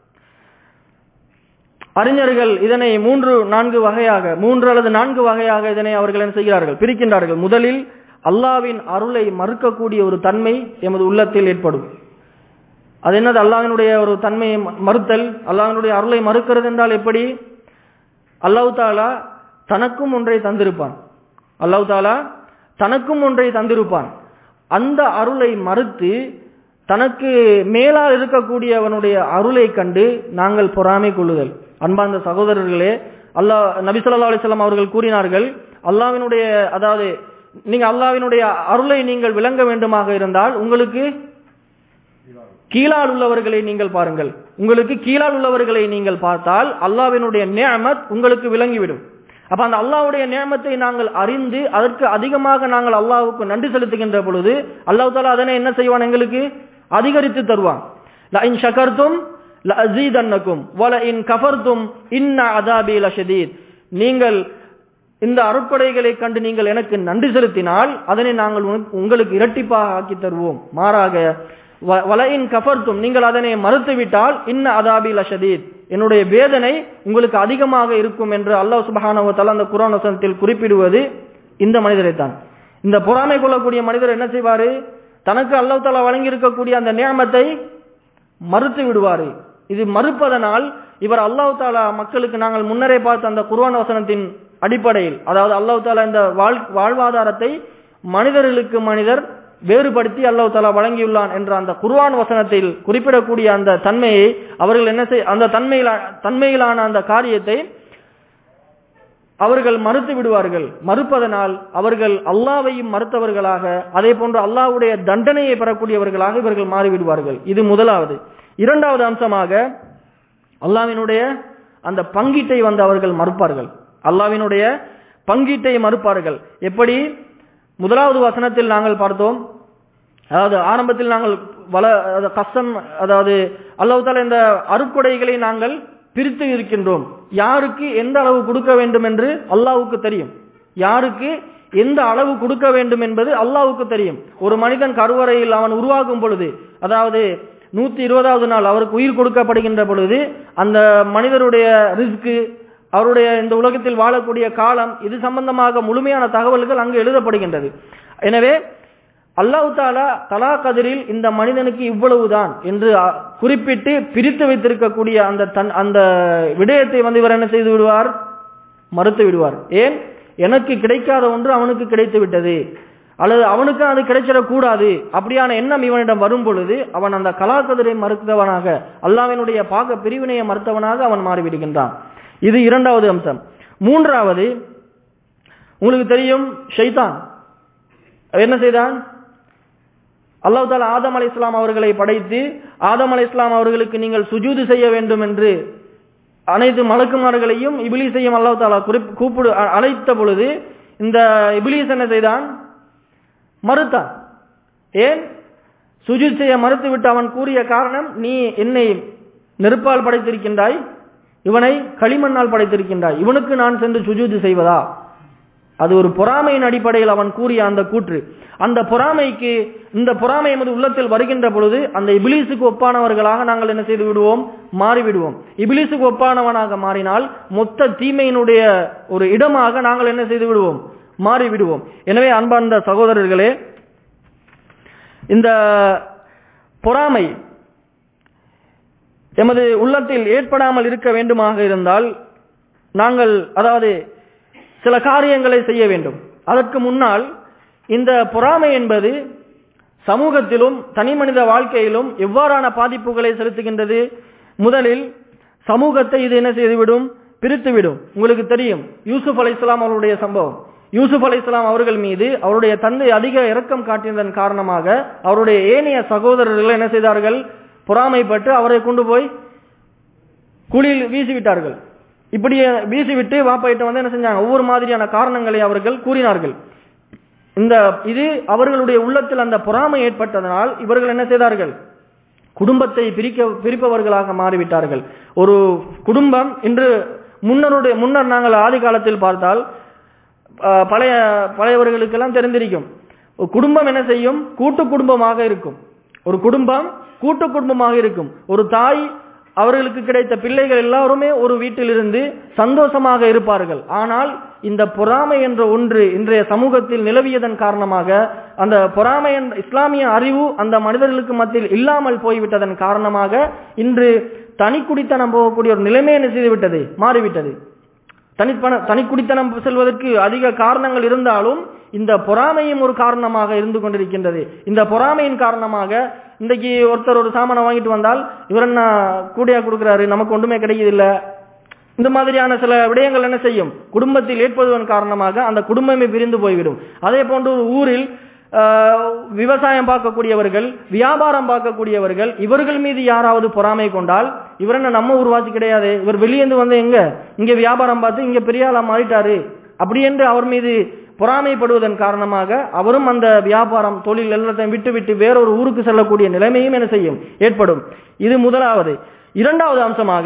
அறிஞர்கள் இதனை மூன்று நான்கு வகையாக மூன்று அல்லது நான்கு வகையாக இதனை அவர்கள் என்ன செய்கிறார்கள் பிரிக்கின்றார்கள் முதலில் அல்லாவின் அருளை மறுக்கக்கூடிய ஒரு தன்மை எமது உள்ளத்தில் ஏற்படும் அது என்னது அல்லாவினுடைய ஒரு தன்மையை மறுத்தல் அல்லாவினுடைய அருளை மறுக்கிறது என்றால் எப்படி அல்லாஹு தாலா தனக்கும் ஒன்றை தந்திருப்பான் அல்லாஹு தாலா தனக்கும் ஒன்றை தந்திருப்பான் அந்த அருளை மறுத்து தனக்கு மேலால் இருக்கக்கூடியவனுடைய அருளை கண்டு நாங்கள் பொறாமை கொள்ளுதல் அன்பார்ந்த சகோதரர்களே அல்லாஹ் நபிசல்லா அலிஸ்லாம் அவர்கள் கூறினார்கள் அல்லாவினுடைய அதாவது நீங்க அல்லாவினுடைய அருளை நீங்கள் விளங்க வேண்டுமாக இருந்தால் உங்களுக்கு கீழால் உள்ளவர்களை நீங்கள் பாருங்கள் உங்களுக்கு கீழால் உள்ளவர்களை நீங்கள் பார்த்தால் அல்லாவினுடைய நியமத் உங்களுக்கு விளங்கிவிடும் அப்ப அந்த அல்லாவுடைய நியமத்தை நாங்கள் அறிந்து அதற்கு அதிகமாக நாங்கள் அல்லாவுக்கு நன்றி செலுத்துகின்ற பொழுது அல்லாஹ் தாலா அதனை என்ன செய்வான் எங்களுக்கு அதிகரித்து தருவான் இன் ஷகர்த்தும் லஅஸீதன்னக்கும் வல இன் கஃபர்தும் இன்ன அதாபி லஷதீத் நீங்கள் இந்த அருட்படைகளை கண்டு நீங்கள் எனக்கு நன்றி செலுத்தினால் அதனை நாங்கள் உங்களுக்கு இரட்டிப்பாக ஆக்கி தருவோம் மாறாக வலையின் கஃபர்த்தும் நீங்கள் அதனை மறுத்துவிட்டால் இன்ன அதாபி லஷதீத் என்னுடைய வேதனை உங்களுக்கு அதிகமாக இருக்கும் என்று அல்லாஹ் சுபஹானவத்தால் அந்த குரான் வசனத்தில் குறிப்பிடுவது இந்த மனிதரை தான் இந்த பொறாமை கொள்ளக்கூடிய மனிதர் என்ன செய்வாரு தனக்கு அல்லாஹ் தாலா வழங்கி இருக்கக்கூடிய அந்த நியமத்தை மறுத்து விடுவாரு இது மறுப்பதனால் இவர் அல்லாஹ் தாலா மக்களுக்கு நாங்கள் முன்னரே பார்த்த அந்த குர்ஆன் வசனத்தின் அடிப்படையில் அதாவது அல்லாஹ் தாலா இந்த வாழ் வாழ்வாதாரத்தை மனிதர்களுக்கு மனிதர் வேறுபடுத்தி அல்லாஹ் தாலா வழங்கியுள்ளான் என்ற அந்த குர்ஆன் வசனத்தில் குறிப்பிடக்கூடிய அந்த தன்மையை அவர்கள் என்ன செய் அந்த தன்மையில தன்மையிலான அந்த காரியத்தை அவர்கள் மறுத்து விடுவார்கள் மறுப்பதனால் அவர்கள் அல்லாவையும் மறுத்தவர்களாக அதே போன்று அல்லாவுடைய தண்டனையை பெறக்கூடியவர்களாக இவர்கள் மாறிவிடுவார்கள் இது முதலாவது இரண்டாவது அம்சமாக அல்லாவினுடைய அந்த பங்கீட்டை வந்து அவர்கள் மறுப்பார்கள் அல்லாவினுடைய பங்கீட்டை மறுப்பார்கள் எப்படி முதலாவது வசனத்தில் நாங்கள் பார்த்தோம் அதாவது ஆரம்பத்தில் நாங்கள் வள கஷ்டம் அதாவது அல்லாஹால இந்த அருக்குடைகளை நாங்கள் பிரித்து இருக்கின்றோம் யாருக்கு எந்த அளவு கொடுக்க வேண்டும் என்று அல்லாவுக்கு தெரியும் யாருக்கு எந்த அளவு கொடுக்க வேண்டும் என்பது அல்லாவுக்கு தெரியும் ஒரு மனிதன் கருவறையில் அவன் உருவாகும் பொழுது அதாவது நூத்தி இருபதாவது நாள் அவருக்கு உயிர் கொடுக்கப்படுகின்ற பொழுது அந்த மனிதருடைய ரிஸ்க்கு அவருடைய இந்த உலகத்தில் வாழக்கூடிய காலம் இது சம்பந்தமாக முழுமையான தகவல்கள் அங்கு எழுதப்படுகின்றது எனவே அல்லாஹு தாலா தலா கதிரில் இந்த மனிதனுக்கு இவ்வளவுதான் என்று குறிப்பிட்டு பிரித்து வைத்திருக்கக்கூடிய அந்த தன் அந்த விடயத்தை வந்து இவர் என்ன செய்து விடுவார் மறுத்து விடுவார் ஏன் எனக்கு கிடைக்காத ஒன்று அவனுக்கு கிடைத்து விட்டது அல்லது அவனுக்கு அது கிடைச்சிடக்கூடாது அப்படியான எண்ணம் இவனிடம் வரும் பொழுது அவன் அந்த கலாக்கதிரை மறுத்தவனாக அல்லாவினுடைய பாக பிரிவினையை மறுத்தவனாக அவன் மாறிவிடுகின்றான் இது இரண்டாவது அம்சம் மூன்றாவது உங்களுக்கு தெரியும் ஷைதான் என்ன செய்தான் அல்லாஹ் தாலா ஆதம் அலை இஸ்லாம் அவர்களை படைத்து ஆதம் அலை இஸ்லாம் அவர்களுக்கு நீங்கள் சுஜூது செய்ய வேண்டும் என்று அனைத்து மலக்குமார்களையும் இபிலிசையும் அல்லாஹ் தாலா கூப்பிடு அழைத்த பொழுது இந்த இபிலிஸ் என்ன செய்தான் மறுத்தான் ஏன் சுஜூத் செய்ய மறுத்துவிட்டு அவன் கூறிய காரணம் நீ என்னை நெருப்பால் படைத்திருக்கின்றாய் இவனை களிமண்ணால் படைத்திருக்கின்றாய் இவனுக்கு நான் சென்று சுஜூது செய்வதா அது ஒரு பொறாமையின் அடிப்படையில் அவன் கூறிய அந்த கூற்று அந்த பொறாமைக்கு இந்த பொறாமை எமது உள்ளத்தில் வருகின்ற பொழுது அந்த இபிலிசுக்கு ஒப்பானவர்களாக நாங்கள் என்ன செய்து விடுவோம் மாறிவிடுவோம் இபிலிசுக்கு ஒப்பானவனாக மாறினால் மொத்த தீமையினுடைய ஒரு இடமாக நாங்கள் என்ன செய்து விடுவோம் மாறிவிடுவோம் எனவே அன்பார்ந்த சகோதரர்களே இந்த பொறாமை எமது உள்ளத்தில் ஏற்படாமல் இருக்க வேண்டுமாக இருந்தால் நாங்கள் அதாவது சில காரியங்களை செய்ய வேண்டும் அதற்கு முன்னால் இந்த பொறாமை என்பது சமூகத்திலும் தனி மனித வாழ்க்கையிலும் எவ்வாறான பாதிப்புகளை செலுத்துகின்றது முதலில் சமூகத்தை இது என்ன செய்துவிடும் பிரித்துவிடும் உங்களுக்கு தெரியும் யூசுப் அலை இஸ்லாம் அவருடைய சம்பவம் யூசுப் அலை இஸ்லாம் அவர்கள் மீது அவருடைய தந்தை அதிக இரக்கம் காட்டியதன் காரணமாக அவருடைய ஏனைய சகோதரர்கள் என்ன செய்தார்கள் பொறாமைப்பட்டு அவரை கொண்டு போய் குழியில் வீசிவிட்டார்கள் இப்படி வீசிவிட்டு வாப்பாயிட்ட வந்து என்ன செஞ்சாங்க ஒவ்வொரு மாதிரியான காரணங்களை அவர்கள் கூறினார்கள் இந்த இது அவர்களுடைய உள்ளத்தில் அந்த பொறாமை ஏற்பட்டதனால் இவர்கள் என்ன செய்தார்கள் குடும்பத்தை பிரிக்க பிரிப்பவர்களாக மாறிவிட்டார்கள் ஒரு குடும்பம் இன்று முன்னருடைய முன்னர் நாங்கள் ஆதி காலத்தில் பார்த்தால் பழைய பழையவர்களுக்கெல்லாம் தெரிந்திருக்கும் குடும்பம் என்ன செய்யும் கூட்டு குடும்பமாக இருக்கும் ஒரு குடும்பம் கூட்டு குடும்பமாக இருக்கும் ஒரு தாய் அவர்களுக்கு கிடைத்த பிள்ளைகள் எல்லாருமே ஒரு வீட்டிலிருந்து சந்தோஷமாக இருப்பார்கள் ஆனால் இந்த பொறாமை என்ற ஒன்று இன்றைய சமூகத்தில் நிலவியதன் காரணமாக அந்த பொறாமை என்ற இஸ்லாமிய அறிவு அந்த மனிதர்களுக்கு மத்தியில் இல்லாமல் போய்விட்டதன் காரணமாக இன்று தனிக்குடித்தனம் போகக்கூடிய ஒரு நிலைமை என்ன செய்துவிட்டது மாறிவிட்டது தனிப்பண தனிக்குடித்தனம் செல்வதற்கு அதிக காரணங்கள் இருந்தாலும் இந்த பொறாமையும் ஒரு காரணமாக இருந்து கொண்டிருக்கின்றது இந்த பொறாமையின் காரணமாக இன்றைக்கு ஒருத்தர் ஒரு சாமானை வாங்கிட்டு வந்தால் இவர் என்ன கூடியா கொடுக்கிறாரு நமக்கு ஒன்றுமே கிடைக்குதில்ல இந்த மாதிரியான சில விடயங்கள் என்ன செய்யும் குடும்பத்தில் ஏற்படுவதன் காரணமாக அந்த குடும்பமே பிரிந்து போய்விடும் அதே போன்று ஒரு ஊரில் விவசாயம் பார்க்கக்கூடியவர்கள் வியாபாரம் பார்க்கக்கூடியவர்கள் இவர்கள் மீது யாராவது பொறாமை கொண்டால் இவர் என்ன நம்ம ஊர்வாசி கிடையாது இவர் வெளியேந்து வந்து எங்க இங்க வியாபாரம் பார்த்து இங்க பெரியாளா மாறிட்டாரு அப்படி என்று அவர் மீது பொறாமைப்படுவதன் காரணமாக அவரும் அந்த வியாபாரம் தொழில் எல்லாத்தையும் விட்டு விட்டு வேறொரு ஊருக்கு செல்லக்கூடிய நிலைமையும் என்ன செய்யும் ஏற்படும் இது முதலாவது இரண்டாவது அம்சமாக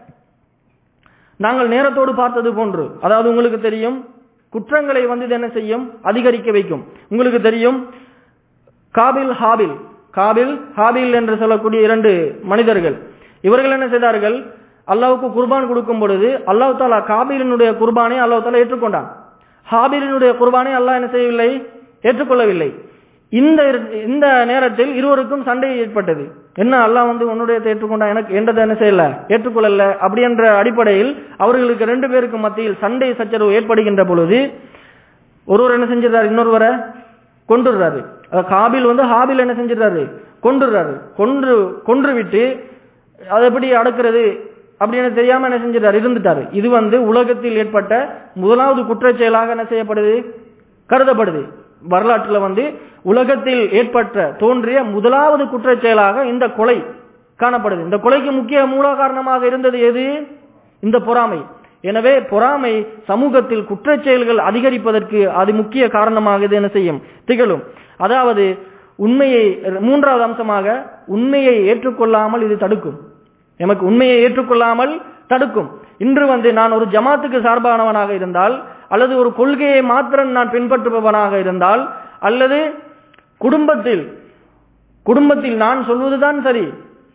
நாங்கள் நேரத்தோடு பார்த்தது போன்று அதாவது உங்களுக்கு தெரியும் குற்றங்களை வந்து இது என்ன செய்யும் அதிகரிக்க வைக்கும் உங்களுக்கு தெரியும் காபில் ஹாபில் காபில் ஹாபில் என்று சொல்லக்கூடிய இரண்டு மனிதர்கள் இவர்கள் என்ன செய்தார்கள் அல்லாவுக்கு குர்பான் கொடுக்கும் பொழுது அல்லாஹ் தாலா காபிலினுடைய குர்பானை அல்லாஹ் தாலா ஏற்றுக்கொண்டான் ஹாபிலினுடைய குர்பானை அல்லாஹ் என்ன செய்யவில்லை ஏற்றுக்கொள்ளவில்லை இந்த இந்த நேரத்தில் இருவருக்கும் சண்டை ஏற்பட்டது என்ன அல்லாஹ் வந்து உன்னுடைய ஏற்றுக்கொண்டா எனக்கு என்றதை என்ன செய்யல ஏற்றுக்கொள்ளல அப்படி என்ற அடிப்படையில் அவர்களுக்கு ரெண்டு பேருக்கு மத்தியில் சண்டை சச்சரவு ஏற்படுகின்ற பொழுது ஒருவர் என்ன செஞ்சிடறாரு இன்னொருவரை கொண்டுடுறாரு காபில் வந்து ஹாபில் என்ன செஞ்சிடறாரு கொண்டுடுறாரு கொன்று கொன்று விட்டு அதை எப்படி அடக்கிறது அப்படின்னு தெரியாம என்ன செஞ்சிட்டாரு இருந்துட்டாரு இது வந்து உலகத்தில் ஏற்பட்ட முதலாவது குற்றச்செயலாக என்ன செய்யப்படுது கருதப்படுது வரலாற்றுல வந்து உலகத்தில் ஏற்பட்ட தோன்றிய முதலாவது குற்றச்செயலாக இந்த கொலை காணப்படுது இந்த கொலைக்கு முக்கிய மூல காரணமாக இருந்தது எது இந்த பொறாமை எனவே பொறாமை சமூகத்தில் குற்றச் செயல்கள் அதிகரிப்பதற்கு அது முக்கிய காரணமாக இது என்ன செய்யும் திகழும் அதாவது உண்மையை மூன்றாவது அம்சமாக உண்மையை ஏற்றுக்கொள்ளாமல் இது தடுக்கும் எமக்கு உண்மையை ஏற்றுக்கொள்ளாமல் தடுக்கும் இன்று வந்து நான் ஒரு ஜமாத்துக்கு சார்பானவனாக இருந்தால் அல்லது ஒரு கொள்கையை மாத்திரம் நான் பின்பற்றுபவனாக இருந்தால் அல்லது குடும்பத்தில் குடும்பத்தில் நான் சொல்வதுதான் சரி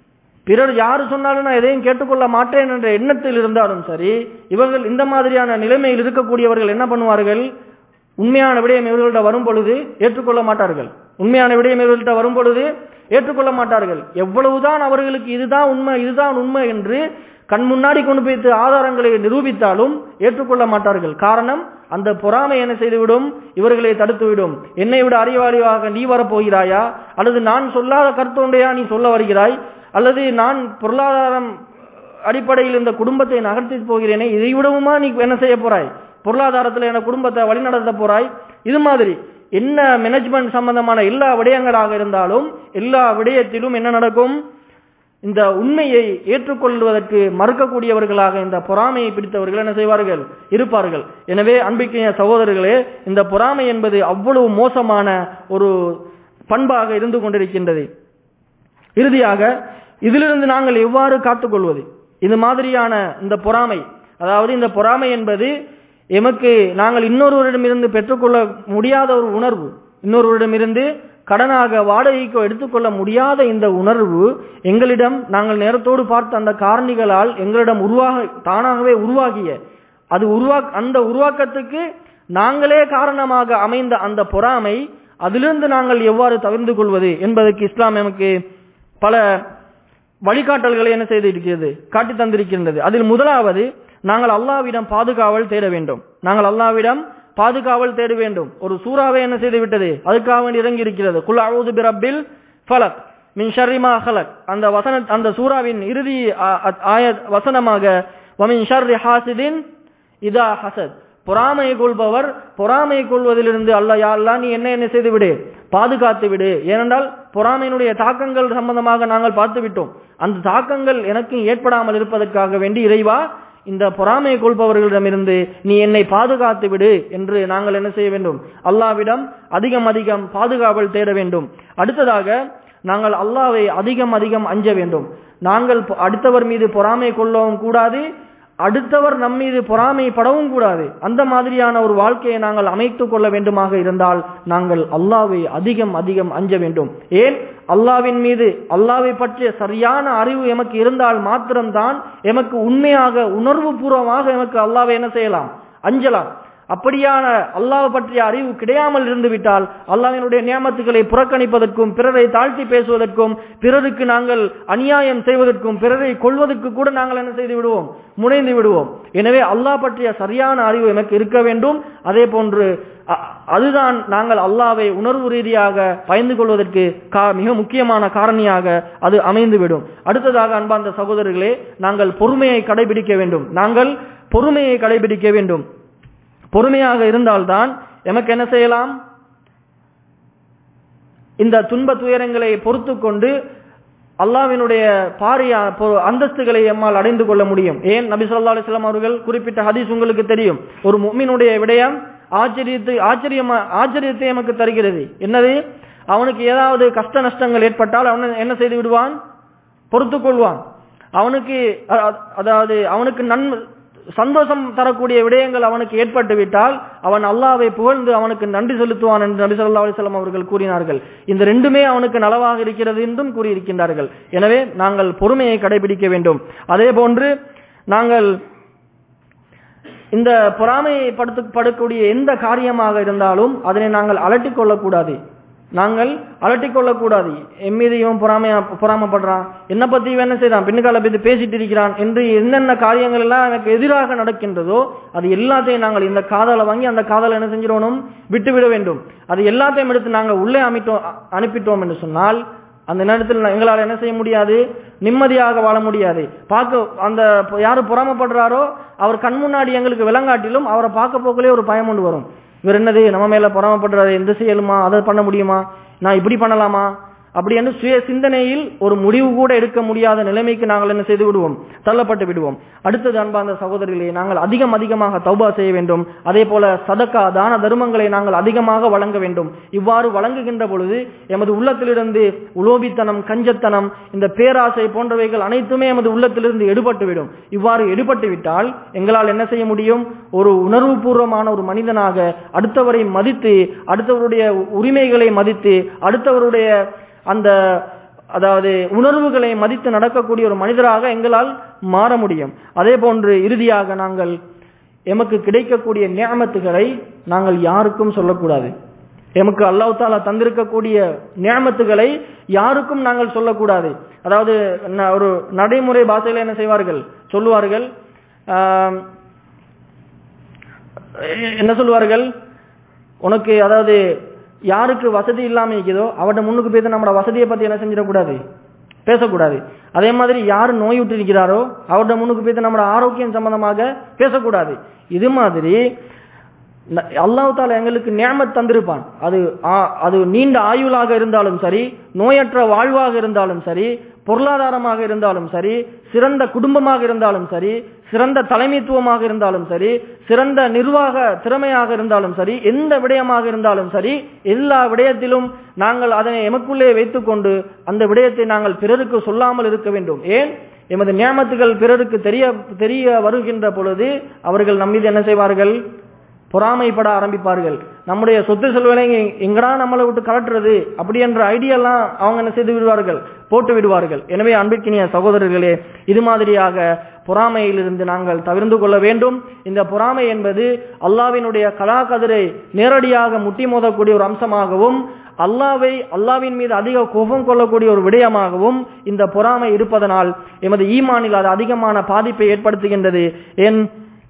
பிறர் யாரு சொன்னாலும் நான் எதையும் கேட்டுக்கொள்ள மாட்டேன் என்ற எண்ணத்தில் இருந்தாலும் சரி இவர்கள் இந்த மாதிரியான நிலைமையில் இருக்கக்கூடியவர்கள் என்ன பண்ணுவார்கள் உண்மையான விடயம் இவர்கள்ட்ட வரும் பொழுது ஏற்றுக்கொள்ள மாட்டார்கள் உண்மையான விடயம் இவர்கள்ட்ட வரும் பொழுது ஏற்றுக்கொள்ள மாட்டார்கள் எவ்வளவுதான் அவர்களுக்கு இதுதான் உண்மை இதுதான் உண்மை என்று கண் முன்னாடி கொண்டு போய்த்து ஆதாரங்களை நிரூபித்தாலும் ஏற்றுக்கொள்ள மாட்டார்கள் காரணம் அந்த பொறாமை என்ன செய்துவிடும் இவர்களை தடுத்துவிடும் என்னை விட அறிவாளியாக நீ வரப்போகிறாயா அல்லது நான் சொல்லாத கருத்தொண்டையா நீ சொல்ல வருகிறாய் அல்லது நான் பொருளாதாரம் அடிப்படையில் இந்த குடும்பத்தை நகர்த்தி போகிறேனே இதை விடவுமா நீ என்ன செய்ய போறாய் பொருளாதாரத்தில் என குடும்பத்தை வழிநடத்த போறாய் இது மாதிரி என்ன மேனேஜ்மெண்ட் சம்பந்தமான எல்லா விடயங்களாக இருந்தாலும் எல்லா விடயத்திலும் என்ன நடக்கும் இந்த உண்மையை ஏற்றுக்கொள்வதற்கு மறுக்கக்கூடியவர்களாக இந்த பொறாமையை பிடித்தவர்கள் என்ன செய்வார்கள் இருப்பார்கள் எனவே அன்பிக்கைய சகோதரர்களே இந்த பொறாமை என்பது அவ்வளவு மோசமான ஒரு பண்பாக இருந்து கொண்டிருக்கின்றது இறுதியாக இதிலிருந்து நாங்கள் எவ்வாறு காத்துக்கொள்வது இது மாதிரியான இந்த பொறாமை அதாவது இந்த பொறாமை என்பது எமக்கு நாங்கள் இன்னொருவரிடமிருந்து பெற்றுக்கொள்ள முடியாத ஒரு உணர்வு இன்னொருவரிடமிருந்து கடனாக வாடகைக்கோ எடுத்துக்கொள்ள முடியாத இந்த உணர்வு எங்களிடம் நாங்கள் நேரத்தோடு பார்த்த அந்த காரணிகளால் எங்களிடம் உருவாக தானாகவே உருவாகிய அது உருவா அந்த உருவாக்கத்துக்கு நாங்களே காரணமாக அமைந்த அந்த பொறாமை அதிலிருந்து நாங்கள் எவ்வாறு தவிர்ந்து கொள்வது என்பதற்கு இஸ்லாம் எமக்கு பல வழிகாட்டல்களை என்ன செய்திருக்கிறது காட்டி தந்திருக்கின்றது அதில் முதலாவது நாங்கள் அல்லாவிடம் பாதுகாவல் தேட வேண்டும் நாங்கள் அல்லாவிடம் பாதுகாவல் தேட வேண்டும் ஒரு சூறாவை என்ன செய்து விட்டது அதுக்காக வேண்டி இறங்கி இருக்கிறது குல் அவுது பிரபில் ஃபலக் மின் ஷர்ரிமா ஹலக் அந்த வசன அந்த சூறாவின் இறுதி ஆய வசனமாக வமின் ஷர்ரி ஹாசிதின் இதா ஹசத் பொறாமை கொள்பவர் பொறாமை கொள்வதிலிருந்து அல்ல யாழ்லா நீ என்ன என்ன செய்து விடு பாதுகாத்து விடு ஏனென்றால் பொறாமையினுடைய தாக்கங்கள் சம்பந்தமாக நாங்கள் பார்த்து விட்டோம் அந்த தாக்கங்கள் எனக்கு ஏற்படாமல் இருப்பதற்காக வேண்டி இறைவா இந்த பொறாமை கொள்பவர்களிடமிருந்து நீ என்னை பாதுகாத்து விடு என்று நாங்கள் என்ன செய்ய வேண்டும் அல்லாவிடம் அதிகம் அதிகம் பாதுகாவல் தேட வேண்டும் அடுத்ததாக நாங்கள் அல்லாவை அதிகம் அதிகம் அஞ்ச வேண்டும் நாங்கள் அடுத்தவர் மீது பொறாமை கொள்ளவும் கூடாது அடுத்தவர் நம் மீது பொறாமைப்படவும் கூடாது அந்த மாதிரியான ஒரு வாழ்க்கையை நாங்கள் அமைத்துக் கொள்ள வேண்டுமாக இருந்தால் நாங்கள் அல்லாவை அதிகம் அதிகம் அஞ்ச வேண்டும் ஏன் அல்லாவின் மீது அல்லாவை பற்றிய சரியான அறிவு எமக்கு இருந்தால் மாத்திரம்தான் எமக்கு உண்மையாக உணர்வு பூர்வமாக எமக்கு அல்லாவை என்ன செய்யலாம் அஞ்சலாம் அப்படியான அல்லாஹ் பற்றிய அறிவு கிடையாமல் இருந்து விட்டால் அல்லாஹினுடைய நியமத்துக்களை புறக்கணிப்பதற்கும் பிறரை தாழ்த்தி பேசுவதற்கும் பிறருக்கு நாங்கள் அநியாயம் செய்வதற்கும் பிறரை கொள்வதற்கு கூட நாங்கள் என்ன செய்து விடுவோம் முனைந்து விடுவோம் எனவே அல்லாஹ் பற்றிய சரியான அறிவு எனக்கு இருக்க வேண்டும் அதே போன்று அதுதான் நாங்கள் அல்லாவை உணர்வு ரீதியாக பயந்து கொள்வதற்கு மிக முக்கியமான காரணியாக அது அமைந்துவிடும் அடுத்ததாக அன்பார்ந்த சகோதரர்களே நாங்கள் பொறுமையை கடைபிடிக்க வேண்டும் நாங்கள் பொறுமையை கடைபிடிக்க வேண்டும் பொறுமையாக இருந்தால்தான் எமக்கு என்ன செய்யலாம் இந்த துன்ப துயரங்களை பொறுத்து கொண்டு அல்லாவினுடைய பாரிய அந்தஸ்துகளை எம்மால் அடைந்து கொள்ள முடியும் ஏன் நபி சொல்லா அலிஸ்லாம் அவர்கள் குறிப்பிட்ட ஹதீஸ் உங்களுக்கு தெரியும் ஒரு மும்மினுடைய விடயம் ஆச்சரியத்தை ஆச்சரியமா ஆச்சரியத்தை எமக்கு தருகிறது என்னது அவனுக்கு ஏதாவது கஷ்ட நஷ்டங்கள் ஏற்பட்டால் அவன் என்ன செய்து விடுவான் பொறுத்து கொள்வான் அவனுக்கு அதாவது அவனுக்கு நன்மை சந்தோஷம் தரக்கூடிய விடயங்கள் அவனுக்கு ஏற்பட்டு விட்டால் அவன் அல்லாவை புகழ்ந்து அவனுக்கு நன்றி செலுத்துவான் என்று நபி சொல்லா அலிஸ்லாம் அவர்கள் கூறினார்கள் இந்த ரெண்டுமே அவனுக்கு நலவாக இருக்கிறது என்றும் கூறியிருக்கின்றார்கள் எனவே நாங்கள் பொறுமையை கடைபிடிக்க வேண்டும் அதே போன்று நாங்கள் இந்த பொறாமையை படுத்து படக்கூடிய எந்த காரியமாக இருந்தாலும் அதனை நாங்கள் அலட்டிக் கொள்ளக்கூடாது நாங்கள் அலட்டிக் கொள்ளக்கூடாது என் மீது இவன் பொறாமையா பொறாமப்படுறான் என்ன பத்தி இவன் என்ன செய்யறான் பின்னுக்கால பத்தி பேசிட்டு இருக்கிறான் என்று என்னென்ன காரியங்கள் எல்லாம் எனக்கு எதிராக நடக்கின்றதோ அது எல்லாத்தையும் நாங்கள் இந்த காதலை வாங்கி அந்த காதலை என்ன செஞ்சிடணும் விட்டுவிட வேண்டும் அது எல்லாத்தையும் எடுத்து நாங்கள் உள்ளே அமைத்தோம் அனுப்பிட்டோம் என்று சொன்னால் அந்த நேரத்தில் எங்களால் என்ன செய்ய முடியாது நிம்மதியாக வாழ முடியாது பார்க்க அந்த யாரு பொறாமப்படுறாரோ அவர் கண் முன்னாடி எங்களுக்கு விளங்காட்டிலும் அவரை பார்க்க போக்கிலே ஒரு பயம் கொண்டு வரும் இவர் என்னது நம்ம மேல பொறாமப்படுறாரு எந்த செய்யலுமா அதை பண்ண முடியுமா நான் இப்படி பண்ணலாமா அப்படி என்று சுய சிந்தனையில் ஒரு முடிவு கூட எடுக்க முடியாத நிலைமைக்கு நாங்கள் என்ன செய்து விடுவோம் தள்ளப்பட்டு விடுவோம் அடுத்தது அன்பார்ந்த சகோதரிகளே நாங்கள் அதிகம் அதிகமாக தௌபா செய்ய வேண்டும் அதே போல சதக்கா தான தர்மங்களை நாங்கள் அதிகமாக வழங்க வேண்டும் இவ்வாறு வழங்குகின்ற பொழுது எமது உள்ளத்திலிருந்து உலோபித்தனம் கஞ்சத்தனம் இந்த பேராசை போன்றவைகள் அனைத்துமே எமது உள்ளத்திலிருந்து எடுபட்டுவிடும் இவ்வாறு எடுபட்டு விட்டால் எங்களால் என்ன செய்ய முடியும் ஒரு உணர்வுபூர்வமான ஒரு மனிதனாக அடுத்தவரை மதித்து அடுத்தவருடைய உரிமைகளை மதித்து அடுத்தவருடைய அந்த அதாவது உணர்வுகளை மதித்து நடக்கக்கூடிய ஒரு மனிதராக எங்களால் மாற முடியும் அதே போன்று இறுதியாக நாங்கள் எமக்கு கிடைக்கக்கூடிய நியமத்துகளை நாங்கள் யாருக்கும் சொல்லக்கூடாது எமக்கு அல்லாஹ் தாலா தந்திருக்கக்கூடிய நியமத்துகளை யாருக்கும் நாங்கள் சொல்லக்கூடாது அதாவது ந- ஒரு நடைமுறை பாஷையில என்ன செய்வார்கள் சொல்லுவார்கள் ஆம், என்ன சொல்லுவார்கள் உனக்கு அதாவது யாருக்கு வசதி இல்லாம இருக்குதோ அவட முன்னுக்கு பேச நம்மளோட வசதியை பத்தி என்ன செஞ்சிடக்கூடாது பேசக்கூடாது அதே மாதிரி யார் நோய் விட்டு இருக்கிறாரோ அவரோட முன்னுக்கு பேச நம்மளோட ஆரோக்கியம் சம்பந்தமாக பேசக்கூடாது இது மாதிரி ந- அல்லாஹ் தாலா எங்களுக்கு நியமத் தந்திருப்பான் அது ஆ- அது நீண்ட ஆயுளாக இருந்தாலும் சரி நோயற்ற வாழ்வாக இருந்தாலும் சரி பொருளாதாரமாக இருந்தாலும் சரி சிறந்த குடும்பமாக இருந்தாலும் சரி சிறந்த தலைமைத்துவமாக இருந்தாலும் சரி சிறந்த நிர்வாக திறமையாக இருந்தாலும் சரி எந்த விடயமாக இருந்தாலும் சரி எல்லா விடயத்திலும் நாங்கள் அதனை எமக்குள்ளே வைத்துக்கொண்டு அந்த விடயத்தை நாங்கள் பிறருக்கு சொல்லாமல் இருக்க வேண்டும் ஏன் எமது நியமத்துகள் பிறருக்கு தெரிய தெரிய வருகின்ற பொழுது அவர்கள் நம்மீது என்ன செய்வார்கள் பொறாமைப்பட ஆரம்பிப்பார்கள் நம்முடைய சொத்து செல்வனை எங்கடா நம்மளை விட்டு கலட்டுறது அப்படி என்ற ஐடியெல்லாம் அவங்க என்ன செய்து விடுவார்கள் போட்டு விடுவார்கள் எனவே அன்பிற்கினிய சகோதரர்களே இது மாதிரியாக பொறாமையிலிருந்து நாங்கள் தவிர்ந்து கொள்ள வேண்டும் இந்த பொறாமை என்பது அல்லாவினுடைய கலாகதிரை நேரடியாக முட்டி மோதக்கூடிய ஒரு அம்சமாகவும் அல்லாவை அல்லாவின் மீது அதிக கோபம் கொள்ளக்கூடிய ஒரு விடயமாகவும் இந்த பொறாமை இருப்பதனால் எமது ஈமானில் அது அதிகமான பாதிப்பை ஏற்படுத்துகின்றது ஏன்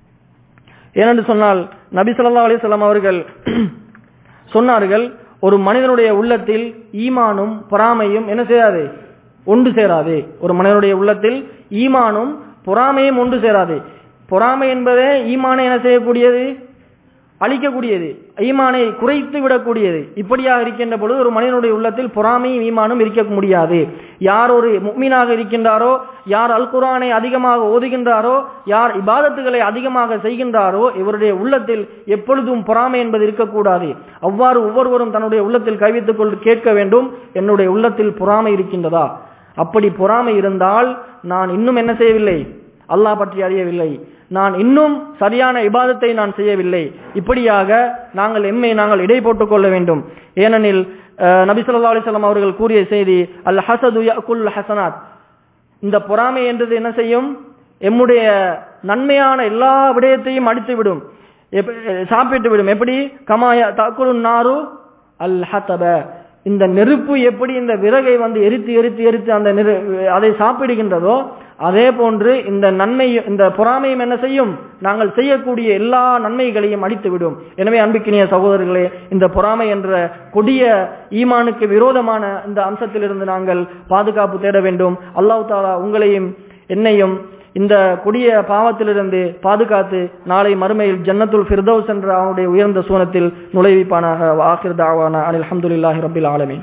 ஏனென்று சொன்னால் நபி ஸல்லல்லாஹு அலைஹி வஸல்லம் அவர்கள் சொன்னார்கள் ஒரு மனிதனுடைய உள்ளத்தில் ஈமானும் பொறாமையும் என்ன செய்யாது ஒன்று சேராது ஒரு மனிதனுடைய உள்ளத்தில் ஈமானும் பொறாமையும் ஒன்று சேராது பொறாமை என்பதே ஈமானை என்ன செய்யக்கூடியது அழிக்கக்கூடியது ஈமானை குறைத்து விடக்கூடியது இப்படியாக இருக்கின்ற பொழுது ஒரு மனிதனுடைய உள்ளத்தில் பொறாமையும் ஈமானும் இருக்க முடியாது யார் ஒரு முக்மீனாக இருக்கின்றாரோ யார் அல் குரானை அதிகமாக ஓதுகின்றாரோ யார் இபாதத்துகளை அதிகமாக செய்கின்றாரோ இவருடைய உள்ளத்தில் எப்பொழுதும் பொறாமை என்பது இருக்கக்கூடாது அவ்வாறு ஒவ்வொருவரும் தன்னுடைய உள்ளத்தில் கைவித்துக் கொண்டு கேட்க வேண்டும் என்னுடைய உள்ளத்தில் பொறாமை இருக்கின்றதா அப்படி பொறாமை இருந்தால் நான் இன்னும் என்ன செய்யவில்லை அல்லாஹ் பற்றி அறியவில்லை நான் இன்னும் சரியான இபாதத்தை நான் செய்யவில்லை இப்படியாக நாங்கள் எம்மை நாங்கள் இடை போட்டுக் கொள்ள வேண்டும் ஏனெனில் அஹ், நபி ஸல்லல்லாஹு அலைஹி வஸல்லம் அவர்கள் கூறிய செய்தி அல் ஹசது யஅகுல் ஹசனாத் இந்த பொறாமை என்றது என்ன செய்யும் எம்முடைய நன்மையான எல்லா விடயத்தையும் அடித்துவிடும் எப்ப- சாப்பிட்டு விடும் எப்படி கமாய தக்குரு நாரு அல் ஹத்தப இந்த நெருப்பு எப்படி இந்த விறகை வந்து எரித்து எரித்து எரித்து அந்த நெரு அதை சாப்பிடுகின்றதோ அதே போன்று இந்த நன்மை இந்த பொறாமையும் என்ன செய்யும் நாங்கள் செய்யக்கூடிய எல்லா நன்மைகளையும் அடித்துவிடும் எனவே அன்புக்கினிய சகோதரர்களே இந்த பொறாமை என்ற கொடிய ஈமானுக்கு விரோதமான இந்த அம்சத்திலிருந்து நாங்கள் பாதுகாப்பு தேட வேண்டும் அல்லாஹ் தாலா உங்களையும் என்னையும் இந்த கொடிய பாவத்திலிருந்து பாதுகாத்து நாளை மறுமையில் ஜன்னத்துல் ஃபிர்தௌஸ் என்ற அவனுடைய உயர்ந்த சூனத்தில் நுழைவிப்பானாக ஆகிர் தாவான அனில் அல்ஹம்துலில்லாஹி ரப்பில் ஆலமீன்